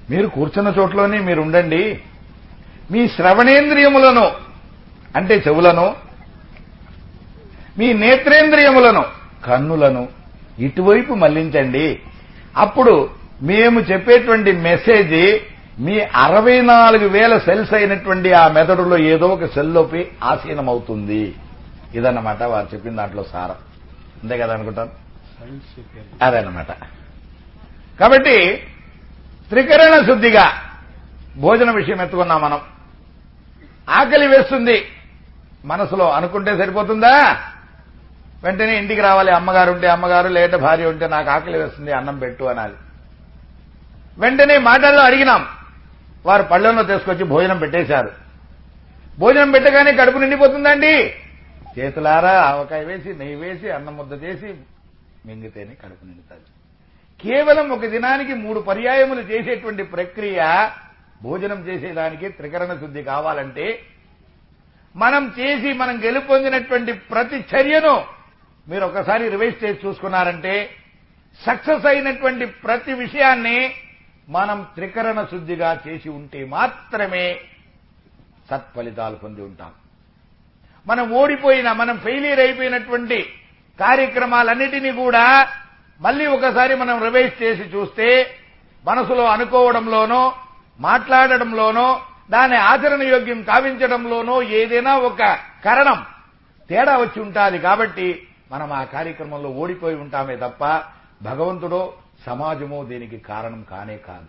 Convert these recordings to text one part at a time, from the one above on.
మీరు కూర్చున్న చోట్లోనే మీరు ఉండండి మీ శ్రవణేంద్రియములను అంటే చెవులను మీ నేత్రేంద్రియములను కన్నులను ఇటువైపు మళ్లించండి అప్పుడు మేము చెప్పేటువంటి మెసేజ్ మీ అరవై నాలుగు వేల సెల్స్ అయినటువంటి ఆ మెదడులో ఏదో ఒక సెల్లోపి ఆసీనమవుతుంది ఇదన్నమాట వారు చెప్పిన దాంట్లో సారం అంతే కదా అనుకుంటాను అదన్నమాట కాబట్టి త్రికరణ శుద్ధిగా భోజన విషయం ఎత్తుకున్నాం మనం ఆకలి వేస్తుంది మనసులో అనుకుంటే సరిపోతుందా వెంటనే ఇంటికి రావాలి అమ్మగారు ఉంటే అమ్మగారు లేట భార్య ఉంటే నాకు ఆకలి వేస్తుంది అన్నం పెట్టు అనాలి వెంటనే మాటల్లో అడిగినాం వారు పళ్ళెంలో తీసుకొచ్చి భోజనం పెట్టేశారు భోజనం పెట్టగానే కడుపు నిండిపోతుందండి చేతులారా ఆవకాయ వేసి నెయ్యి వేసి అన్నం ముద్ద చేసి మింగితేనే కడుపు నిండుతుంది కేవలం ఒక దినానికి మూడు పర్యాయములు చేసేటువంటి ప్రక్రియ భోజనం చేసేదానికి త్రికరణ శుద్ధి కావాలంటే మనం చేసి మనం గెలుపొందినటువంటి ప్రతి చర్యను మీరు ఒకసారి రివైజ్ చేసి చూసుకున్నారంటే సక్సెస్ అయినటువంటి ప్రతి విషయాన్ని మనం త్రికరణ శుద్ధిగా చేసి ఉంటే మాత్రమే సత్ఫలితాలు పొంది ఉంటాం మనం ఓడిపోయిన మనం ఫెయిలియర్ అయిపోయినటువంటి కార్యక్రమాలన్నిటినీ కూడా మళ్ళీ ఒకసారి మనం రివైజ్ చేసి చూస్తే మనసులో అనుకోవడంలోనో మాట్లాడడంలోనో దాని ఆచరణ యోగ్యం కావించడంలోనో ఏదైనా ఒక కారణం తేడా వచ్చి ఉంటుంది కాబట్టి మనం ఆ కార్యక్రమంలో ఓడిపోయి ఉంటామే తప్ప భగవంతుడో సమాజమో దీనికి కారణం కానే కాదు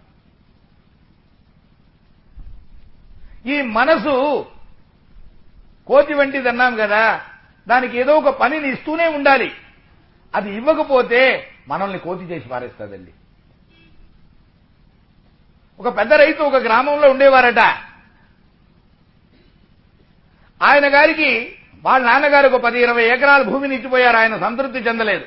ఈ మనసు కోతి వంటిది అన్నాం కదా దానికి ఏదో ఒక పనిని ఇస్తూనే ఉండాలి అది ఇవ్వకపోతే మనల్ని కోతి చేసి పారేస్తుందండి ఒక పెద్ద రైతు ఒక గ్రామంలో ఉండేవారట ఆయన గారికి వాళ్ళ నాన్నగారు ఒక పది ఇరవై ఎకరాల భూమిని ఇచ్చిపోయారు ఆయన సంతృప్తి చెందలేదు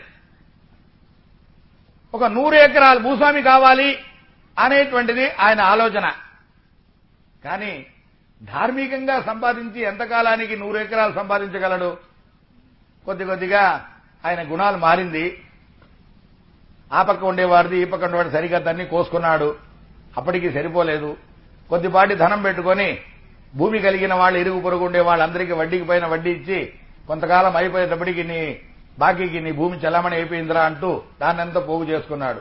ఒక నూరు ఎకరాల భూస్వామి కావాలి అనేటువంటిది ఆయన ఆలోచన కానీ ధార్మికంగా సంపాదించి ఎంతకాలానికి నూరు ఎకరాలు సంపాదించగలడు కొద్ది కొద్దిగా ఆయన గుణాలు మారింది ఆ పక్క ఉండేవాడిది ఈ పక్క ఉండేవాడు సరిగ్గా దాన్ని కోసుకున్నాడు అప్పటికి సరిపోలేదు కొద్దిపాటి ధనం పెట్టుకొని భూమి కలిగిన వాళ్ళు ఇరుగు పొరుగు ఉండే వాళ్ళందరికీ వడ్డీకి పైన వడ్డీ ఇచ్చి కొంతకాలం అయిపోయేటప్పటికి నీ బాకీకి నీ భూమి చలామణి అయిపోయిందిరా అంటూ దాన్నంతా పోగు చేసుకున్నాడు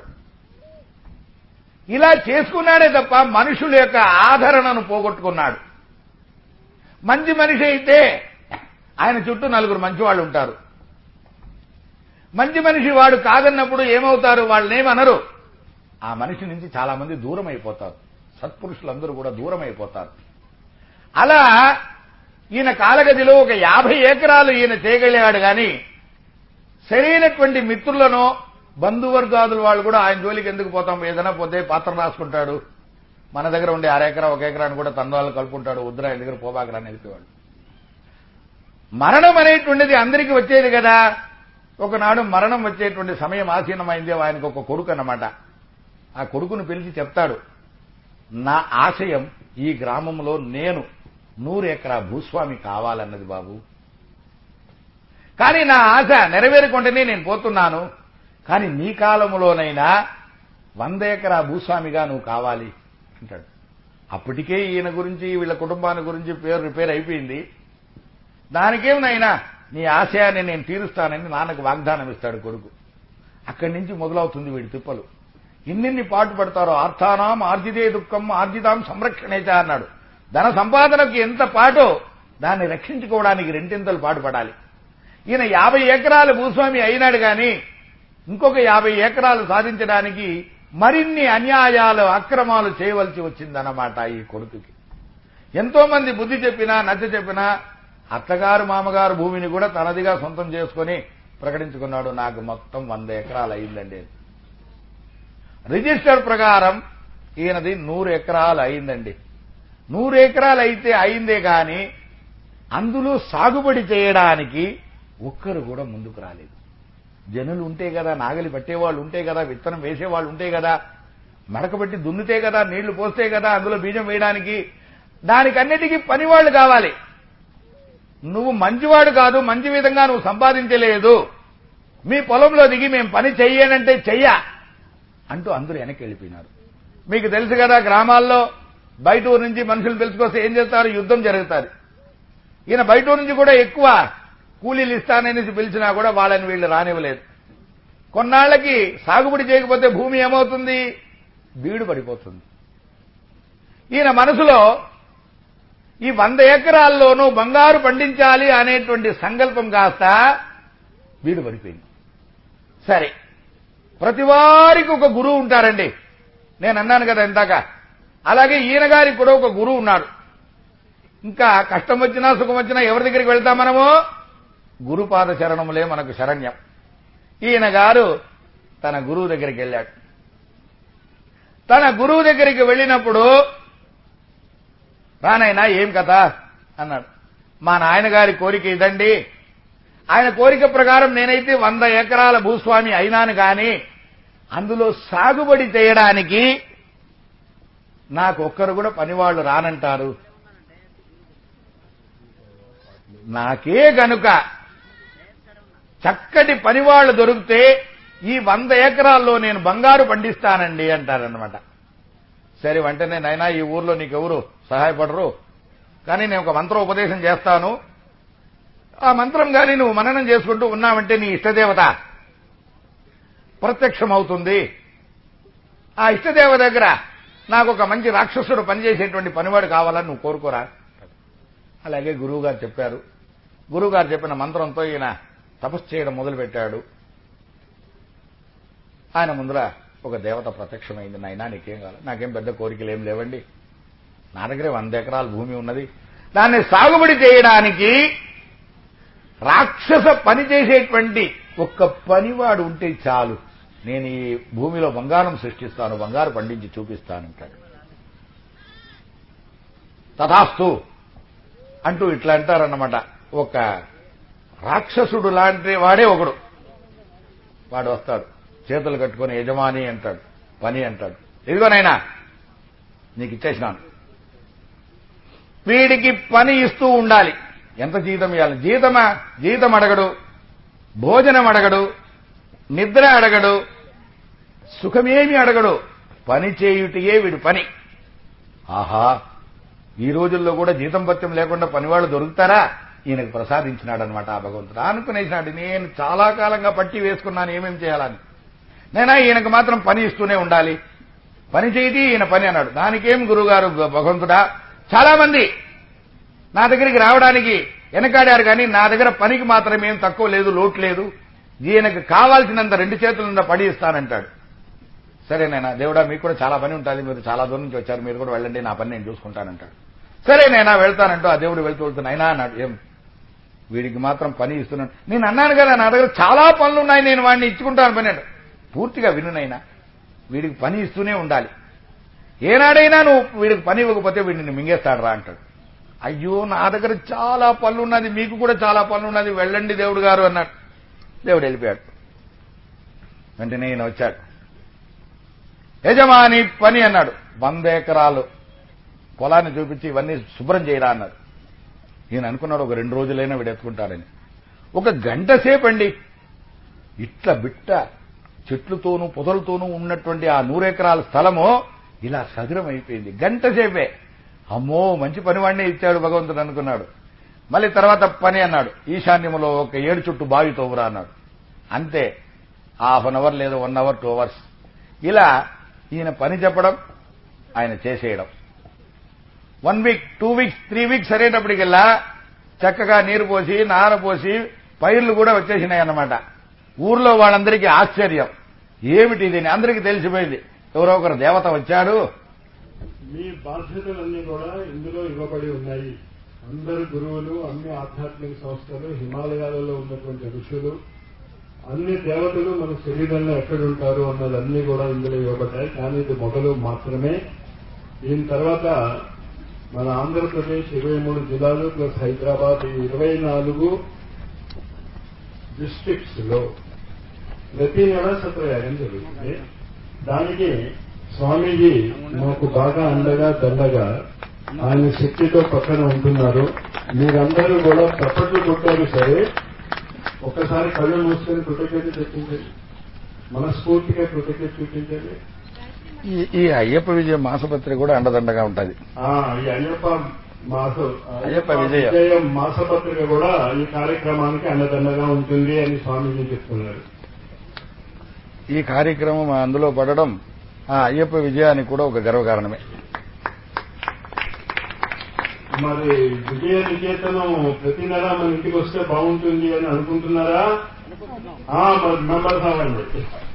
ఇలా చేసుకున్నాడే తప్ప మనుషుల యొక్క ఆదరణను పోగొట్టుకున్నాడు మంచి మనిషి అయితే ఆయన చుట్టూ నలుగురు మంచి వాళ్ళు ఉంటారు మంచి మనిషి వాడు కాదన్నప్పుడు ఏమవుతారు వాళ్ళనేమనరు ఆ మనిషి నుంచి చాలా మంది దూరం అయిపోతారు సత్పురుషులందరూ కూడా దూరం అయిపోతారు అలా ఈయన కాలగదిలో ఒక యాభై ఎకరాలు ఈయన చేయగలిగాడు గాని సరైనటువంటి మిత్రులను బంధువర్గాదుల వాళ్ళు కూడా ఆయన జోలికి ఎందుకు పోతాం ఏదైనా పోతే పాత్ర రాసుకుంటాడు మన దగ్గర ఉండే అర ఎకరా ఒక ఎకరాన్ని కూడా తన వాళ్ళు కలుపుకుంటాడు వద్దురా ఆయన దగ్గర పోబాకరా అని వెళ్ళిపోయాడు మరణం అనేటువంటిది అందరికీ వచ్చేది కదా ఒకనాడు మరణం వచ్చేటువంటి సమయం ఆసీనమైంది ఆయనకు ఒక కొడుకు అన్నమాట ఆ కొడుకును పిలిచి చెప్తాడు నా ఆశయం ఈ గ్రామంలో నేను నూరు ఎకరా భూస్వామి కావాలన్నది బాబు కానీ నా ఆశ నెరవేరకుండానే నేను పోతున్నాను కానీ నీ కాలంలోనైనా వంద ఎకరా భూస్వామిగా నువ్వు కావాలి అంటాడు అప్పటికే ఈయన గురించి వీళ్ళ కుటుంబాన్ని గురించి పేరు రిపేర్ అయిపోయింది దానికేం నాయనా నీ ఆశయాన్ని నేను తీరుస్తానని నాన్నకు వాగ్దానం ఇస్తాడు కొడుకు అక్కడి నుంచి మొదలవుతుంది వీడి తిప్పలు ఇన్నిన్ని పాటు పడతారో అర్థానాం ఆర్జితే దుఃఖం ఆర్జితాం సంరక్షణేచ అన్నాడు ధన సంపాదనకు ఎంత పాటో దాన్ని రక్షించుకోవడానికి రెండింతలు పాటుపడాలి ఈయన యాభై ఎకరాల భూస్వామి అయినాడు గాని ఇంకొక యాభై ఎకరాలు సాధించడానికి మరిన్ని అన్యాయాలు అక్రమాలు చేయవలసి వచ్చిందన్నమాట ఈ కొడుకుకి ఎంతో మంది బుద్ధి చెప్పినా నచ్చ చెప్పినా అత్తగారు మామగారు భూమిని కూడా తనదిగా సొంతం చేసుకుని ప్రకటించుకున్నాడు నాకు మొత్తం వంద ఎకరాలు అయిందండి రిజిస్టర్ ప్రకారం ఈయనది నూరు ఎకరాలు అయిందండి నూరు ఎకరాలు అయితే అయిందే గాని అందులో సాగుబడి చేయడానికి ఒక్కరు కూడా ముందుకు రాలేదు జనులు ఉంటే కదా నాగలి పట్టేవాళ్ళు ఉంటే కదా విత్తనం వేసేవాళ్ళు ఉంటే కదా మడకబెట్టి దున్నితే కదా నీళ్లు పోస్తే కదా అందులో బీజం వేయడానికి దానికన్నిటికీ పనివాళ్లు కావాలి నువ్వు మంచివాడు కాదు మంచి విధంగా నువ్వు సంపాదించలేదు మీ పొలంలో దిగి మేము పని చెయ్యనంటే చెయ్య అంటూ అందరూ వెనక్కి వెళ్ళిపోయినారు మీకు తెలుసు కదా గ్రామాల్లో బయట ఊరు నుంచి మనుషులు పిలుచుకొస్తే ఏం చేస్తారు యుద్ధం జరుగుతారు ఈయన బయట ఊరు నుంచి కూడా ఎక్కువ కూలీలు ఇస్తాననేసి పిలిచినా కూడా వాళ్ళని వీళ్ళు రానివ్వలేదు కొన్నాళ్లకి సాగుబడి చేయకపోతే భూమి ఏమవుతుంది బీడు పడిపోతుంది ఈయన మనసులో ఈ వంద ఎకరాల్లోనూ బంగారు పండించాలి అనేటువంటి సంకల్పం కాస్త బీడు పడిపోయింది సరే ప్రతి వారికి ఒక గురువు ఉంటారండి నేను అన్నాను కదా ఇందాక అలాగే ఈయన గారికి కూడా ఒక గురువు ఉన్నాడు ఇంకా కష్టం వచ్చినా సుఖం వచ్చినా ఎవరి దగ్గరికి వెళ్తాం మనము గురుపాద శరణములే మనకు శరణ్యం ఈయన గారు తన గురువు దగ్గరికి వెళ్ళాడు తన గురువు దగ్గరికి వెళ్ళినప్పుడు రానైనా ఏం కథ అన్నాడు మా నాయనగారి కోరిక ఇదండి ఆయన కోరిక ప్రకారం నేనైతే వంద ఎకరాల భూస్వామి అయినాను కానీ అందులో సాగుబడి చేయడానికి నాకు ఒక్కరు కూడా పనివాళ్లు రానంటారు నాకే గనుక చక్కటి పనివాళ్లు దొరికితే ఈ వంద ఎకరాల్లో నేను బంగారు పండిస్తానండి అంటారనమాట సరే వెంటనే నైనా ఈ ఊర్లో నీకెవరు సహాయపడరు కానీ నేను ఒక మంత్ర ఉపదేశం చేస్తాను ఆ మంత్రం గాని నువ్వు మననం చేసుకుంటూ ఉన్నావంటే నీ ఇష్టదేవత ప్రత్యక్షమవుతుంది ఆ ఇష్టదేవ దగ్గర నాకు ఒక మంచి రాక్షసుడు పనిచేసేటువంటి పనివాడు కావాలని నువ్వు కోరుకోరా అలాగే గురువుగారు చెప్పారు గురువుగారు చెప్పిన మంత్రంతో ఈయన తపస్సు చేయడం మొదలుపెట్టాడు ఆయన ముందర ఒక దేవత ప్రత్యక్షమైంది నాయనా నీకేం కావాలి నాకేం పెద్ద కోరికలు ఏం లేవండి నా దగ్గరే వంద ఎకరాల భూమి ఉన్నది దాన్ని సాగుబడి చేయడానికి రాక్షస పని చేసేటువంటి ఒక్క పనివాడు ఉంటే చాలు నేను ఈ భూమిలో బంగారం సృష్టిస్తాను బంగారు పండించి చూపిస్తానంటాడు తథాస్తు అంటూ ఇట్లా అంటారన్నమాట ఒక రాక్షసుడు లాంటి వాడే ఒకడు వాడు వస్తాడు చేతులు కట్టుకొని యజమాని అంటాడు పని అంటాడు ఇదిగోనైనా నీకు ఇచ్చేసినాను వీడికి పని ఇస్తూ ఉండాలి ఎంత జీతం ఇవ్వాలి జీతమా జీతం అడగడు భోజనం అడగడు నిద్ర అడగడు సుఖమేమి అడగడు పని చేయుటియే వీడి పని ఆహా ఈ రోజుల్లో కూడా జీతం భత్యం లేకుండా పనివాళ్ళు దొరుకుతారా ఈయనకు ప్రసాదించినాడనమాట ఆ భగవంతుడు అనుకునేసినాడు నేను చాలా కాలంగా పట్టి వేసుకున్నాను ఏమేం చేయాలని నేనా ఈయనకు మాత్రం పని ఇస్తూనే ఉండాలి పని చేయటి ఈయన పని అన్నాడు దానికేం గురుగారు భగవంతుడా చాలా మంది నా దగ్గరికి రావడానికి వెనకాడారు కానీ నా దగ్గర పనికి మాత్రం ఏం తక్కువ లేదు లోటు లేదు ఈయనకు కావాల్సినంత రెండు చేతులంత పడి ఇస్తానంటాడు సరేనైనా దేవుడా మీకు కూడా చాలా పని ఉంటుంది మీరు చాలా దూరం నుంచి వచ్చారు మీరు కూడా వెళ్ళండి నా పని నేను చూసుకుంటానంటాడు సరేనైనా వెళ్తానంటూ ఆ దేవుడు వెళ్తూ వెళ్తున్నా అయినా అన్నాడు ఏం వీడికి మాత్రం పని ఇస్తున్నాడు నేను అన్నాను కదా నా దగ్గర చాలా పనులు ఉన్నాయి నేను వాడిని ఇచ్చుకుంటాను పని అంటాడు పూర్తిగా వినునైనా వీడికి పని ఇస్తూనే ఉండాలి ఏనాడైనా నువ్వు వీడికి పని ఇవ్వకపోతే వీడిని మింగేస్తాడు రా అంటాడు అయ్యో నా దగ్గర చాలా పనులు ఉన్నది మీకు కూడా చాలా పనులు ఉన్నది వెళ్ళండి దేవుడు గారు అన్నాడు దేవుడు వెళ్ళిపోయాడు వెంటనే ఈయన వచ్చాడు యజమాని పని అన్నాడు వంద ఎకరాలు పొలాన్ని చూపించి ఇవన్నీ శుభ్రం చేయరా అన్నాడు ఈయన అనుకున్నాడు ఒక రెండు రోజులైనా వీడు ఎత్తుకుంటాడని ఒక గంట సేపు అండి ఇట్ల బిట్ట చెట్లతోనూ పొదలతోనూ ఉన్నటువంటి ఆ నూరెకరాల స్థలము ఇలా సదురం అయిపోయింది గంట సేపే అమ్మో మంచి పనివాడినే ఇచ్చాడు భగవంతుడు అనుకున్నాడు మళ్ళీ తర్వాత పని అన్నాడు ఈశాన్యములో ఒక ఏడు చుట్టూ బావి తవ్వురా అన్నాడు అంతే హాఫ్ అన్ అవర్ లేదా వన్ అవర్ టూ అవర్స్ ఇలా ఈయన పని చెప్పడం ఆయన చేసేయడం one week two weeks three weeks సరేటప్పటికెల్లా చక్కగా నీరు పోసి నార పోసి పైర్లు కూడా వచ్చేసినాయి అన్నమాట ఊర్లో వాళ్ళందరికీ ఆశ్చర్యం ఏమిటి ఇది అని అందరికీ తెలిసిపోయింది ఎవరో ఒకరు దేవత వచ్చాడు మీ బాధ్యతలన్నీ కూడా ఇందులో ఇవ్వబడి ఉన్నాయి అందరు గురువులు అన్ని ఆధ్యాత్మిక సంస్థలు హిమాలయాలలో ఉన్నటువంటి ఋషులు అన్ని దేవతలు మన శరీరంలో ఎక్కడుంటారు అన్నదన్నీ కూడా ఇందులో ఇవ్వబడ్డాయి కానీ ఇది మొదలు మాత్రమే దీని తర్వాత మన ఆంధ్రప్రదేశ్ ఇరవై మూడు జిల్లాలు ప్లస్ హైదరాబాద్ ఈ ఇరవై నాలుగు డిస్ట్రిక్ట్స్ లో ప్రతి నెల సత్రయాగం జరుగుతుంది దానికి స్వామీజీ మాకు బాగా అండగా దండగా ఆయన శక్తితో పక్కన ఉంటున్నారు మీరందరూ కూడా తప్పట్లు కొట్టారు సరే ఒక్కసారి కళ్ళు మూసుకొని కృతజ్ఞత చెప్పించండి మనస్ఫూర్తిగా కృతజ్ఞత చూపించండి ఈ ఈ అయ్యప్ప విజయ మాసపత్రిక కూడా అండదండగా ఉంటది ఆ, ఈ అయ్యప్ప మాస అయ్యప్ప విజయ. విజయం మాసపత్రిక కూడా ఈ కార్యక్రమానికి అండదండగా ఉంటుంది అని స్వామీజీ చెప్తున్నారు ఈ కార్యక్రమం అందులో పడడం ఆ అయ్యప్ప విజయానికి కూడా ఒక గర్వకారణమే మరి విజయ నికేతనం ప్రతి నెల మన ఇంటికి వస్తే బాగుంటుంది అని అనుకుంటున్నారా ఆ, మరి మెంబర్స్ అవ్వండి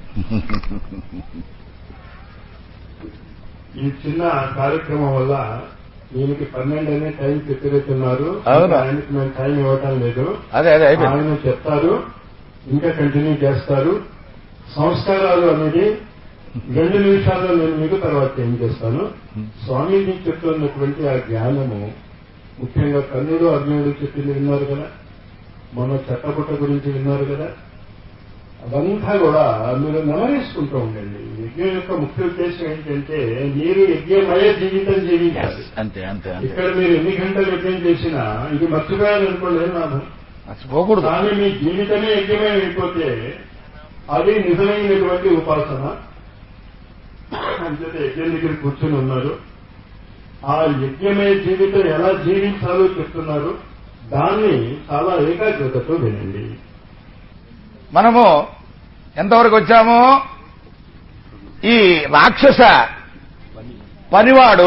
ఈ చిన్న కార్యక్రమం వల్ల దీనికి పన్నెండు అనే టైం చెప్పినట్టున్నారు అవునా? ఆయనకి మేము టైం ఇవ్వటం లేదు అదే అదే అయిపోయింది ఆయన చెప్తారు ఇంకా కంటిన్యూ చేస్తారు సంస్కారాలు అనేది రెండు నిమిషాల్లో నేను మీకు తర్వాత ఏం చేస్తాను స్వామీజీ చెప్తున్నటువంటి ఆ జ్ఞానము ముఖ్యంగా కర్ణుడు అర్జునుడు చెప్పింది విన్నారు కదా మన చెట్టపుట్ట గురించి విన్నారు కదా అదంతా కూడా మీరు నెమరేసుకుంటూ ఉండండి యజ్ఞం యొక్క ముఖ్య ఉద్దేశం ఏంటంటే మీరు యజ్ఞమయ జీవితం జీవించాలి అంతే అంతే అంతే ఇక్కడ మీరు ఎన్ని గంటలు యజ్ఞం చేసినా ఇది మర్చిపోయాలనుకోండి ఏం లాభం మర్చిపోకూడదు కానీ మీ జీవితమే యజ్ఞమే అయిపోతే అది నిజమైనటువంటి ఉపాసన అంచేత యజ్ఞం దగ్గర కూర్చొని ఉన్నారు ఆ యజ్ఞమే జీవితం ఎలా జీవించాలో చెప్తున్నారు దాన్ని చాలా ఏకాగ్రతతో వినండి మనము ఎంతవరకు వచ్చాము ఈ రాక్షస పనివాడు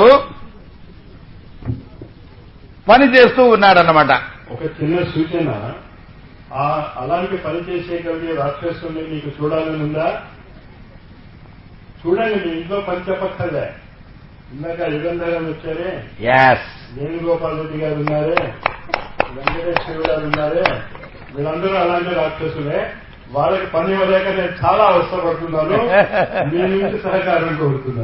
పని చేస్తూ ఉన్నాడన్నమాట ఒక చిన్న సూచన ఆ అలాంటి పని చేసేయగలిగే రాక్షసుని మీకు చూడాలని ఉందా చూడండి మీ ఇంట్లో పని చెప్పక్కర్లే ఇందాక యుగంధరం వచ్చారే ఎస్ వేణుగోపాల్ రెడ్డి గారు ఉన్నారే వెంకటేశ్వర గారు ఉన్నారే వీళ్ళందరూ అలాంటి రాక్షసులే వాళ్ళకి పని ఇవ్వలేక నేను చాలా అవసరపడుతున్నాను మీ నుంచి సహకారం కోరుతున్నాను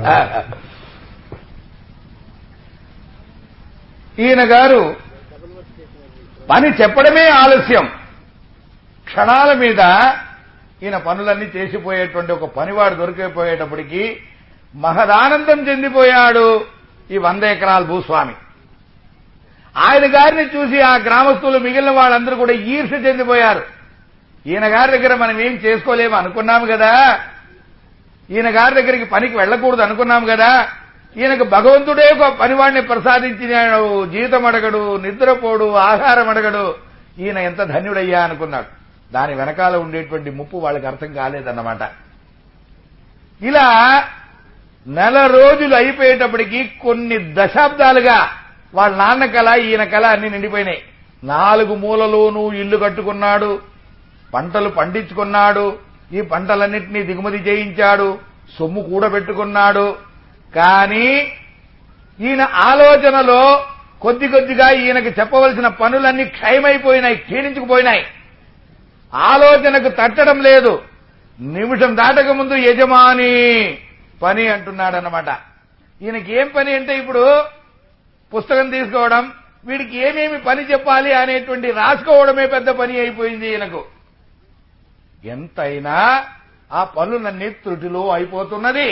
ఈయన గారు పని చెప్పడమే ఆలస్యం క్షణాల మీద ఈయన పనులన్నీ చేసిపోయేటువంటి ఒక పనివాడు దొరికిపోయేటప్పటికి మహదానందం చెందిపోయాడు ఈ వంద ఎకరాల భూస్వామి ఆయన గారిని చూసి ఆ గ్రామస్తులు మిగిలిన వాళ్ళందరూ కూడా ఈర్ష చెందిపోయారు ఈయన గారి దగ్గర మనం ఏం చేసుకోలేము అనుకున్నాము కదా ఈయన గారి దగ్గరికి పనికి వెళ్ళకూడదు అనుకున్నాం కదా ఈయనకు భగవంతుడే ఒక పనివాడిని ప్రసాదించినాడు జీవితం అడగడు నిద్రపోడు ఆహారం అడగడు ఈయన ఎంత ధన్యుడయ్యా అనుకున్నాడు దాని వెనకాల ఉండేటువంటి ముప్పు వాళ్ళకి అర్థం కాలేదన్నమాట ఇలా నెల రోజులు అయిపోయేటప్పటికి కొన్ని దశాబ్దాలుగా వాళ్ళ నాన్న కళ ఈయన కళ అన్ని నిండిపోయినాయి నాలుగు మూలలోనూ ఇల్లు కట్టుకున్నాడు పంటలు పండించుకున్నాడు ఈ పంటలన్నింటినీ దిగుమతి చేయించాడు సొమ్ము కూడబెట్టుకున్నాడు కానీ ఈయన ఆలోచనలో కొద్ది కొద్దిగా ఈయనకి చెప్పవలసిన పనులన్నీ క్షయమైపోయినాయి క్షీణించుకుపోయినాయి ఆలోచనకు తట్టడం లేదు నిమిషం దాటక ముందు యజమాని పని అంటున్నాడన్నమాట ఈయనకి ఏం పని అంటే ఇప్పుడు పుస్తకం తీసుకోవడం వీడికి ఏమేమి పని చెప్పాలి అనేటువంటి రాసుకోవడమే పెద్ద పని అయిపోయింది ఈయనకు ఎంతైనా ఆ పనులన్నీ త్రుటిలో అయిపోతున్నది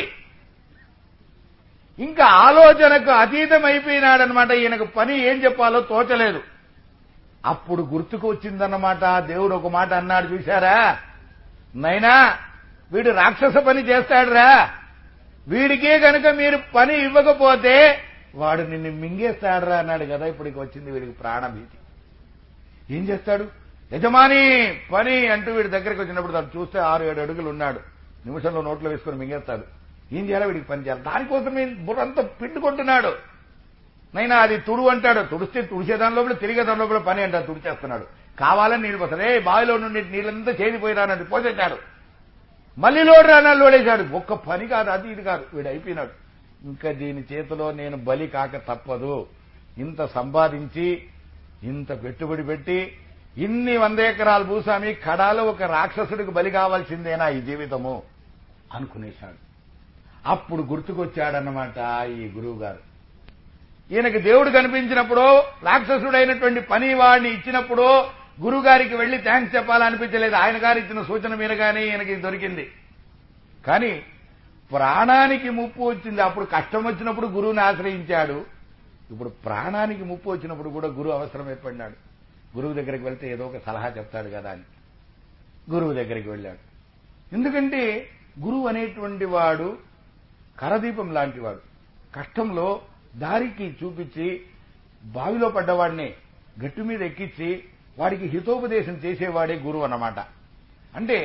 ఇంకా ఆలోచనకు అతీతం అయిపోయినాడనమాట ఈయనకు పని ఏం చెప్పాలో తోచలేదు అప్పుడు గుర్తుకు వచ్చిందన్నమాట దేవుడు ఒక మాట అన్నాడు చూశారా నైనా వీడు రాక్షస పని చేస్తాడురా వీడికే గనుక మీరు పని ఇవ్వకపోతే వాడు నిన్ను మింగేస్తాడురా అన్నాడు కదా ఇప్పటికి వచ్చింది వీడికి ప్రాణభీతి ఏం చేస్తాడు యజమాని పని అంటూ వీడి దగ్గరికి వచ్చినప్పుడు తను చూస్తే ఆరు ఏడు అడుగులు ఉన్నాడు నిమిషంలో నోట్లో వేసుకుని మింగేస్తాడు ఏం చేయాలి వీడికి పని చేయాలి దానికోసం ఈయన బుర్రంతా పిండుకుంటున్నాడు నైనా అది తుడు అంటాడు తుడిస్తే తుడిచే దాని లోపల తిరిగే దాని లోపల పని అంటాడు తుడిచేస్తున్నాడు కావాలని నీళ్ళు పోతాడు ఏ బావిలో నుండి నీళ్ళంతా చేరిపోయిరానని పోసేశాడు మళ్ళీ లోడు రానాలు లోడేశాడు ఒక్క పని కాదు అది ఇది కాదు వీడు అయిపోయినాడు ఇంకా దీని చేతిలో నేను బలి కాక తప్పదు ఇంత సంపాదించి ఇంత పెట్టుబడి పెట్టి ఇన్ని వంద ఎకరాల భూస్వామి కడాలో ఒక రాక్షసుడికి బలి కావాల్సిందేనా ఈ జీవితము అనుకునేశాడు అప్పుడు గుర్తుకొచ్చాడన్నమాట ఈ గురువు గారు ఈయనకి దేవుడు కనిపించినప్పుడు రాక్షసుడైనటువంటి పని వాడిని ఇచ్చినప్పుడు గురువు గారికి వెళ్లి థ్యాంక్స్ చెప్పాలనిపించలేదు ఆయన గారు ఇచ్చిన సూచన మీరగానే ఈయనకి దొరికింది కానీ ప్రాణానికి ముప్పు వచ్చింది అప్పుడు కష్టం వచ్చినప్పుడు గురువుని ఆశ్రయించాడు ఇప్పుడు ప్రాణానికి ముప్పు వచ్చినప్పుడు కూడా గురువు అవసరం ఏర్పడినాడు గురువు దగ్గరికి వెళ్తే ఏదో ఒక సలహా చెప్తాడు కదా అని గురువు దగ్గరికి వెళ్ళాడు ఎందుకంటే గురువు అనేటువంటి వాడు కరదీపం లాంటివాడు కష్టంలో దారికి చూపించి బావిలో పడ్డవాడిని గట్టు మీద ఎక్కించి వాడికి హితోపదేశం చేసేవాడే గురువు అన్నమాట అంటే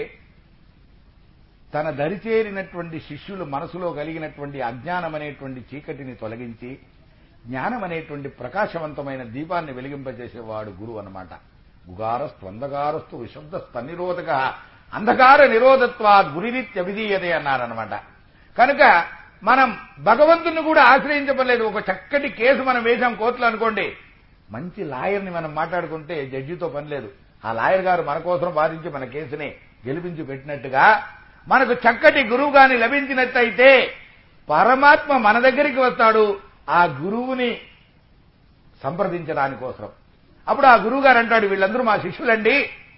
తన దరిచేరినటువంటి శిష్యులు మనసులో కలిగినటువంటి అజ్ఞానం అనేటువంటి చీకటిని తొలగించి జ్ఞానం అనేటువంటి ప్రకాశవంతమైన దీపాన్ని వెలిగింపజేసేవాడు గురువు అన్నమాట గుగారస్తు అంధకారస్తు విశబ్ద స్తనిరోధక అంధకార నిరోధత్వాద్ గురిరిత్యభిధీయతే అన్నారనమాట కనుక మనం భగవంతుని కూడా ఆశ్రయించబడలేదు ఒక చక్కటి కేసు మనం వేశాం కోర్టులో అనుకోండి మంచి లాయర్ని మనం మాట్లాడుకుంటే జడ్జితో పని లేదు ఆ లాయర్ గారు మన కోసం వాదించి మన కేసుని గెలిపించి పెట్టినట్టుగా మనకు చక్కటి గురువు గాని లభించినట్టయితే పరమాత్మ మన దగ్గరికి వస్తాడు ఆ గురువుని సంప్రదించడానికి కోసం అప్పుడు ఆ గురువు గారు అంటాడు వీళ్ళందరూ మా శిష్యులండి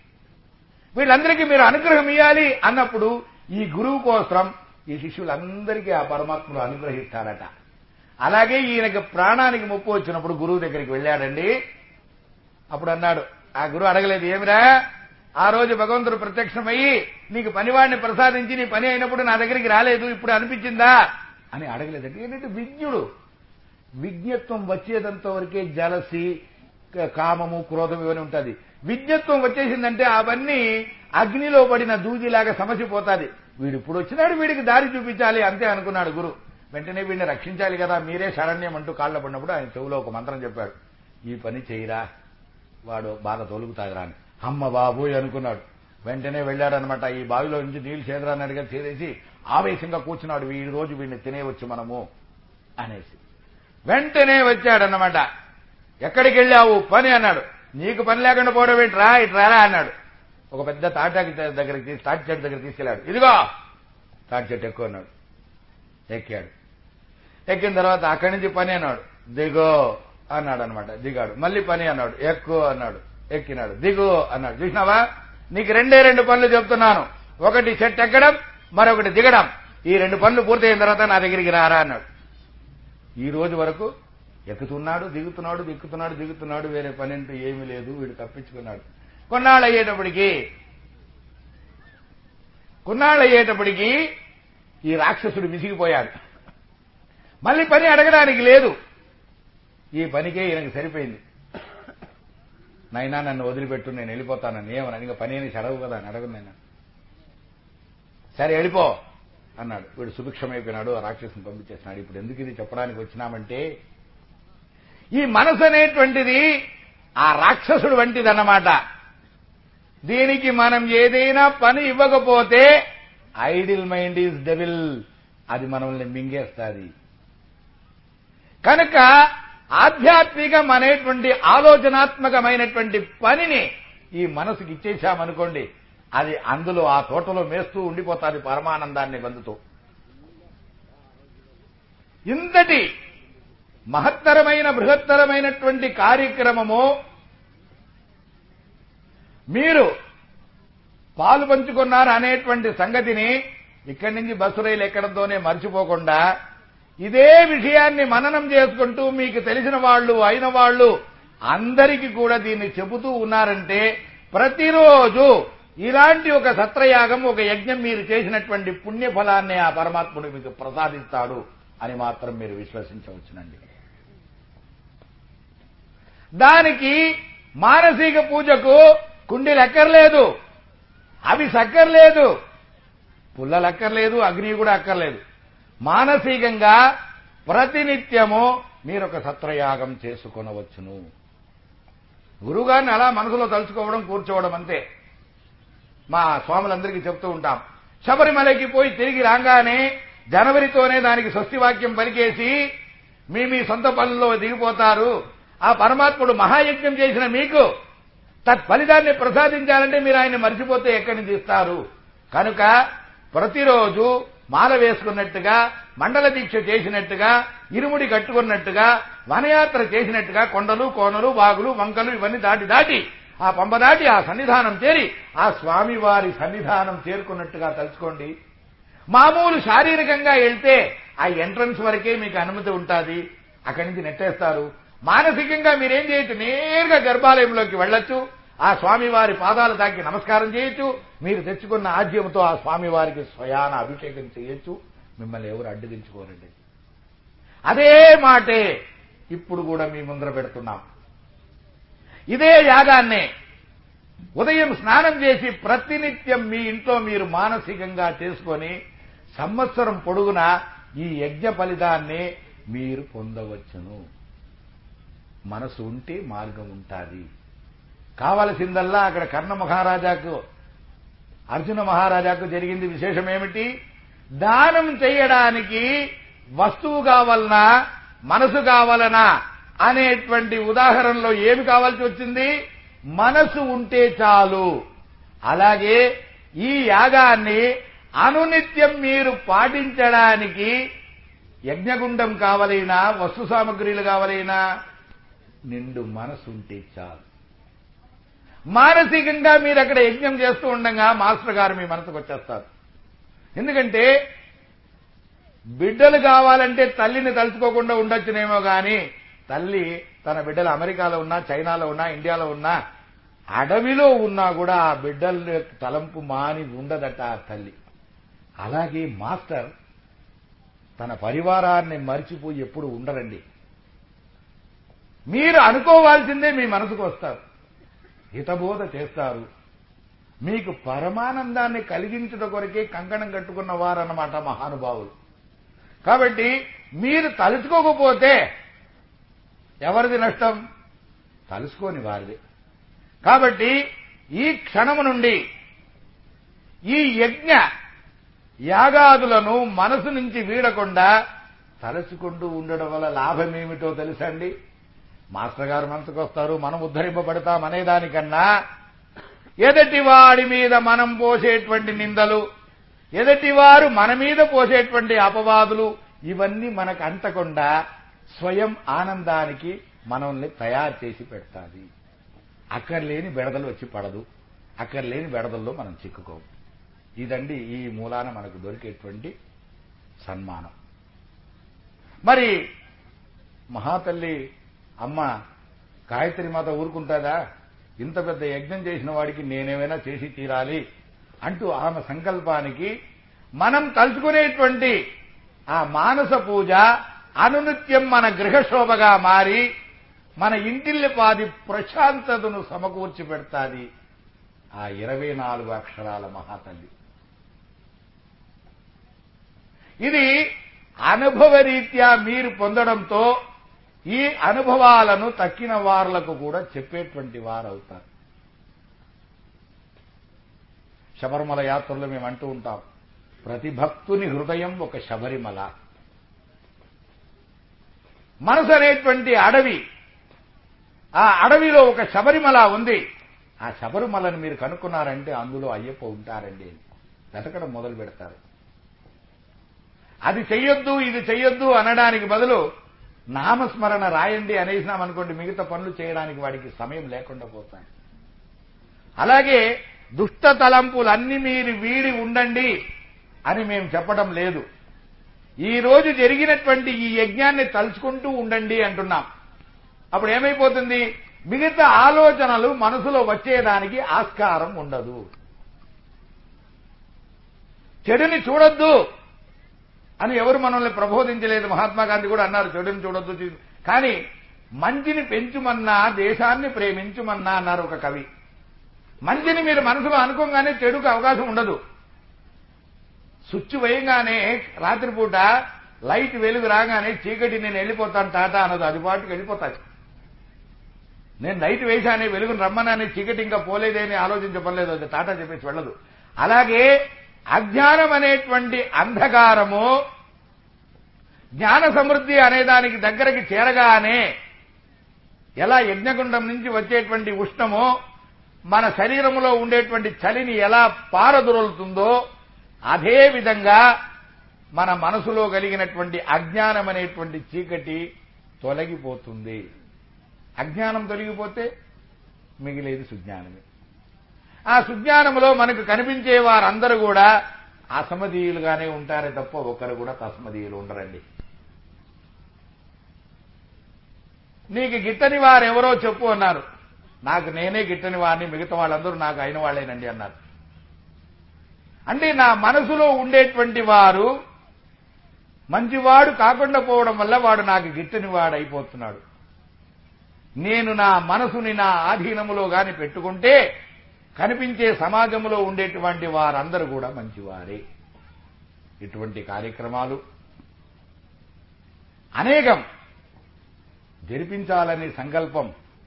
వీళ్ళందరికీ మీరు అనుగ్రహం ఇవ్వాలి అన్నప్పుడు ఈ గురువు కోసం ఈ శిష్యులందరికీ ఆ పరమాత్మను అనుగ్రహిస్తారట అలాగే ఈయనకి ప్రాణానికి ముప్పు వచ్చినప్పుడు గురువు దగ్గరికి వెళ్ళాడండి అప్పుడు అన్నాడు ఆ గురువు అడగలేదు ఏమిరా ఆ రోజు భగవంతుడు ప్రత్యక్షమయ్యి నీకు పనివాడిని ప్రసాదించి నీ పని అయినప్పుడు నా దగ్గరికి రాలేదు ఇప్పుడు అనిపించిందా అని అడగలేదండి ఏంటంటే విజ్ఞుడు విజ్ఞత్వం వచ్చేదంత వరకే జలసి క- కామము క్రోధం ఇవన్నీ ఉంటుంది విజ్ఞత్వం వచ్చేసిందంటే అవన్నీ అగ్నిలో పడిన దూదిలాగా సమసిపోతాది వీడు ఇప్పుడు వచ్చినాడు వీడికి దారి చూపించాలి అంతే అనుకున్నాడు గురు వెంటనే వీడిని రక్షించాలి కదా మీరే శరణ్యం అంటూ కాళ్ళ పడినప్పుడు ఆయన చెవులో ఒక మంత్రం చెప్పాడు ఈ పని చేయరా వాడు బాగా తొలుగుతాదిరా అని అమ్మ బాబోయ్ అనుకున్నాడు వెంటనే వెళ్ళాడనమాట ఈ బావిలో నుంచి నీళ్లు చేదరాని అడిగా చేరేసి ఆవేశంగా కూర్చున్నాడు ఈ రోజు వీడిని తినేవచ్చు మనము అనేసి వెంటనే వచ్చాడన్నమాట ఎక్కడికి వెళ్ళావు పని అన్నాడు నీకు పని లేకుండా పోవడం ఏంట్రా ఇటు రారా అన్నాడు ఒక పెద్ద తాటాకి దగ్గరికి తీసి తాటి చెట్టు దగ్గర తీసుకెళ్ళాడు ఇదిగో తాటి చెట్టు ఎక్కువ అన్నాడు ఎక్కాడు ఎక్కిన తర్వాత అక్కడి నుంచి పని అన్నాడు దిగో అన్నాడు అనమాట దిగాడు మళ్ళీ పని అన్నాడు ఎక్కువ అన్నాడు ఎక్కినాడు దిగు అన్నాడు చూసినావా నీకు రెండే రెండు పనులు చెప్తున్నాను ఒకటి చెట్టు ఎక్కడం మరొకటి దిగడం ఈ రెండు పనులు పూర్తయిన తర్వాత నా దగ్గరికి రారా అన్నాడు ఈ రోజు వరకు ఎక్కుతున్నాడు దిగుతున్నాడు దిక్కుతున్నాడు దిగుతున్నాడు వేరే పని అంటూ ఏమీ లేదు వీడు తప్పించుకున్నాడు కొన్నాళ్ళు అయ్యేటప్పటికి కొన్నాళ్ళు అయ్యేటప్పటికి ఈ రాక్షసుడు విసిగిపోయాడు మళ్ళీ పని అడగడానికి లేదు ఈ పనికే ఈయనకి సరిపోయింది నైనా నన్ను వదిలిపెట్టు నేను వెళ్ళిపోతానని ఏమని ఇంకా పని అని చదవు కదా అని అడగను నేను సరే వెళ్ళిపో అన్నాడు వీడు సుభిక్షమైపోయినాడు ఆ రాక్షసుని పంపించేసినాడు ఇప్పుడు ఎందుకు ఇది చెప్పడానికి వచ్చినామంటే ఈ మనసు అనేటువంటిది ఆ రాక్షసుడు వంటిదన్నమాట దీనికి మనం ఏదైనా పని ఇవ్వకపోతే ఐడిల్ మైండ్ ఈజ్ డెవిల్ అది మనల్ని మింగేస్తుంది కనుక ఆధ్యాత్మికం అనేటువంటి ఆలోచనాత్మకమైనటువంటి పనిని ఈ మనసుకి ఇచ్చేశామనుకోండి అది అందులో ఆ తోటలో మేస్తూ ఉండిపోతాది పరమానందాన్ని పొందుతూ ఇంతటి మహత్తరమైన బృహత్తరమైనటువంటి కార్యక్రమము మీరు పాలు పంచుకున్నారు అనేటువంటి సంగతిని ఇక్కడి నుంచి బస్సు రైలు ఎక్కడంతోనే మర్చిపోకుండా ఇదే విషయాన్ని మననం చేసుకుంటూ మీకు తెలిసిన వాళ్ళు అయిన వాళ్ళు అందరికీ కూడా దీన్ని చెబుతూ ఉన్నారంటే ప్రతిరోజు ఇలాంటి ఒక సత్రయాగం ఒక యజ్ఞం మీరు చేసినటువంటి పుణ్యఫలాన్ని ఆ పరమాత్ముడు మీకు ప్రసాదిస్తాడు అని మాత్రం మీరు విశ్వసించవచ్చునండి దానికి మానసిక పూజకు కుండీలు ఎక్కర్లేదు అవి సక్కర్లేదు పుల్లలు అక్కర్లేదు అగ్ని కూడా అక్కర్లేదు మానసికంగా ప్రతినిత్యము మీరు ఒక సత్రయాగం చేసుకొనవచ్చును గురువుగారిని అలా మనసులో తలుచుకోవడం కూర్చోవడం అంతే మా స్వాములందరికీ చెప్తూ ఉంటాం శబరిమలకి పోయి తిరిగి రాగానే జనవరితోనే దానికి స్వస్తి వాక్యం పలికేసి మీ మీ సొంత పనుల్లో దిగిపోతారు ఆ పరమాత్ముడు మహాయజ్ఞం చేసిన మీకు తత్ఫలితాన్ని ప్రసాదించాలంటే మీరు ఆయన మర్చిపోతే ఎక్కడి నుంచి ఇస్తారు కనుక ప్రతిరోజు మాల వేసుకున్నట్టుగా మండల దీక్ష చేసినట్టుగా ఇరుముడి కట్టుకున్నట్టుగా వనయాత్ర చేసినట్టుగా కొండలు కోనలు వాగులు వంకలు ఇవన్నీ దాటి దాటి ఆ పంప దాటి ఆ సన్నిధానం చేరి ఆ స్వామివారి సన్నిధానం చేరుకున్నట్టుగా తలుచుకోండి మామూలు శారీరకంగా వెళ్తే ఆ ఎంట్రన్స్ వరకే మీకు అనుమతి ఉంటుంది అక్కడి నుంచి నెట్టేస్తారు మానసికంగా మీరేం చేయొచ్చు నేరుగా గర్భాలయంలోకి వెళ్ళొచ్చు ఆ స్వామివారి పాదాలు తాకి నమస్కారం చేయొచ్చు మీరు తెచ్చుకున్న ఆజ్యంతో ఆ స్వామివారికి స్వయాన అభిషేకం చేయొచ్చు మిమ్మల్ని ఎవరు అడ్డగించుకోరండి అదే మాటే ఇప్పుడు కూడా మీ ముందర పెడుతున్నాం ఇదే యాగాన్నే ఉదయం స్నానం చేసి ప్రతినిత్యం మీ ఇంట్లో మీరు మానసికంగా చేసుకొని సంవత్సరం పొడుగునా ఈ యజ్ఞ ఫలితాన్ని మీరు పొందవచ్చును మనసు ఉంటే మార్గం ఉంటుంది కావలసిందల్లా అక్కడ కర్ణ మహారాజాకు అర్జున మహారాజాకు జరిగింది విశేషం ఏమిటి దానం చేయడానికి వస్తువు కావాలనా మనసు కావాలనా అనేటువంటి ఉదాహరణలో ఏమి కావాల్సి వచ్చింది మనసు ఉంటే చాలు అలాగే ఈ యాగాన్ని అనునిత్యం మీరు పాటించడానికి యజ్ఞగుండం కావలైనా వస్తు సామగ్రిలు కావలైనా నిండు మనసు ఉంటే చాలు మానసికంగా మీరు అక్కడ యజ్ఞం చేస్తూ ఉండగా మాస్టర్ గారు మీ మనసుకు వచ్చేస్తారు ఎందుకంటే బిడ్డలు కావాలంటే తల్లిని తలుచుకోకుండా ఉండొచ్చునేమో గాని తల్లి తన బిడ్డలు అమెరికాలో ఉన్నా చైనాలో ఉన్నా ఇండియాలో ఉన్నా అడవిలో ఉన్నా కూడా ఆ బిడ్డల తలంపు మాని ఉండదట ఆ తల్లి అలాగే మాస్టర్ తన పరివారాన్ని మరిచిపోయి ఎప్పుడు ఉండరండి మీరు అనుకోవాల్సిందే మీ మనసుకు వస్తారు హితబోధ చేస్తారు మీకు పరమానందాన్ని కలిగించుట కొరకే కంకణం కట్టుకున్న వారన్నమాట మహానుభావులు కాబట్టి మీరు తలుచుకోకపోతే ఎవరిది నష్టం తలుసుకోని వారిది కాబట్టి ఈ క్షణము నుండి ఈ యజ్ఞ యాగాదులను మనసు నుంచి వీడకుండా తలుచుకుంటూ ఉండడం వల్ల లాభమేమిటో తెలుసండి మాస్టర్ గారు మనసుకు వస్తారు మనం ఉద్ధరింపబడతాం అనేదానికన్నా ఎదటి వాడి మీద మనం పోసేటువంటి నిందలు ఎదటివారు మన మీద పోసేటువంటి అపవాదులు ఇవన్నీ మనకు అంటకుండా స్వయం ఆనందానికి మనల్ని తయారు చేసి పెడతాది అక్కర్లేని బెడదలు వచ్చి పడదు అక్కర్లేని బెడదల్లో మనం చిక్కుకోము ఇదండి ఈ మూలాన మనకు దొరికేటువంటి సన్మానం మరి మహాతల్లి అమ్మ గాయత్రి మాత ఊరుకుంటుందా ఇంత పెద్ద యజ్ఞం చేసిన వాడికి నేనేమైనా చేసి తీరాలి అంటూ ఆమె సంకల్పానికి మనం తలుచుకునేటువంటి ఆ మానస పూజ అనునిత్యం మన గృహశోభగా మారి మన ఇంటిల్లిపాది ప్రశాంతతను సమకూర్చి పెడతాది ఆ ఇరవై నాలుగు అక్షరాల మహాతల్లి ఇది అనుభవరీత్యా మీరు పొందడంతో ఈ అనుభవాలను తక్కిన వారులకు కూడా చెప్పేటువంటి వారు అవుతారు శబరిమల యాత్రలో మేము అంటూ ఉంటాం ప్రతి భక్తుని హృదయం ఒక శబరిమల మనసు అనేటువంటి అడవి ఆ అడవిలో ఒక శబరిమల ఉంది ఆ శబరిమలను మీరు కనుక్కున్నారంటే అందులో అయ్యప్ప ఉంటారండి వెతకడం మొదలు పెడతారు అది చెయ్యొద్దు ఇది చెయ్యొద్దు అనడానికి బదులు నామస్మరణ రాయండి అనేసినామనుకోండి మిగతా పనులు చేయడానికి వాడికి సమయం లేకుండా పోతాయి అలాగే దుష్ట తలంపులన్నీ మీరు వీడి ఉండండి అని మేము చెప్పడం లేదు ఈ రోజు జరిగినటువంటి ఈ యజ్ఞాన్ని తలుచుకుంటూ ఉండండి అంటున్నాం అప్పుడు ఏమైపోతుంది మిగతా ఆలోచనలు మనసులో వచ్చేదానికి ఆస్కారం ఉండదు చెడుని చూడొద్దు అని ఎవరు మనల్ని ప్రబోధించలేదు మహాత్మా గాంధీ కూడా అన్నారు చెడుని చూడొద్దు చూ- కానీ మంచిని పెంచుమన్నా దేశాన్ని ప్రేమించుమన్నా అన్నారు ఒక కవి మంచిని మీరు మనసులో అనుకోగానే చెడుకు అవకాశం ఉండదు స్విచ్ వేయగానే రాత్రిపూట లైట్ వెలుగు రాగానే చీకటి నేను వెళ్ళిపోతాను టాటా అనదు అది పాటుకు వెళ్ళిపోతాది నేను లైట్ వేశానే వెలుగును రమ్మనని చీకటి ఇంకా పోలేదేని ఆలోచించపర్లేదు అది టాటా చెప్పేసి వెళ్ళదు అలాగే అజ్ఞానం అనేటువంటి అంధకారము జ్ఞాన సమృద్ధి అనేదానికి దగ్గరికి చేరగానే ఎలా యజ్ఞగుండం నుంచి వచ్చేటువంటి ఉష్ణమో మన శరీరంలో ఉండేటువంటి చలిని ఎలా పారదొరులుతుందో అదే విధంగా మన మనసులో కలిగినటువంటి అజ్ఞానం అనేటువంటి చీకటి తొలగిపోతుంది అజ్ఞానం తొలగిపోతే మిగిలేది సుజ్ఞానమే ఆ సుజ్ఞానంలో మనకు కనిపించే వారందరూ కూడా అసమధీయులుగానే ఉంటారే తప్ప ఒకరు కూడా తస్మదీయులు ఉండరండి నీకు గిట్టని వారెవరో చెప్పు అన్నారు నాకు నేనే గిట్టని వారిని మిగతా వాళ్ళందరూ నాకు అయిన వాళ్ళేనండి అన్నారు అంటే నా మనసులో ఉండేటువంటి వారు మంచివాడు కాకుండా పోవడం వల్ల వాడు నాకు గిట్టని వాడు అయిపోతున్నాడు నేను నా మనసుని నా ఆధీనములో గాని పెట్టుకుంటే కనిపించే సమాజంలో ఉండేటువంటి వారందరూ కూడా మంచివారే ఇటువంటి కార్యక్రమాలు అనేకం జరిపించాలనే సంకల్పం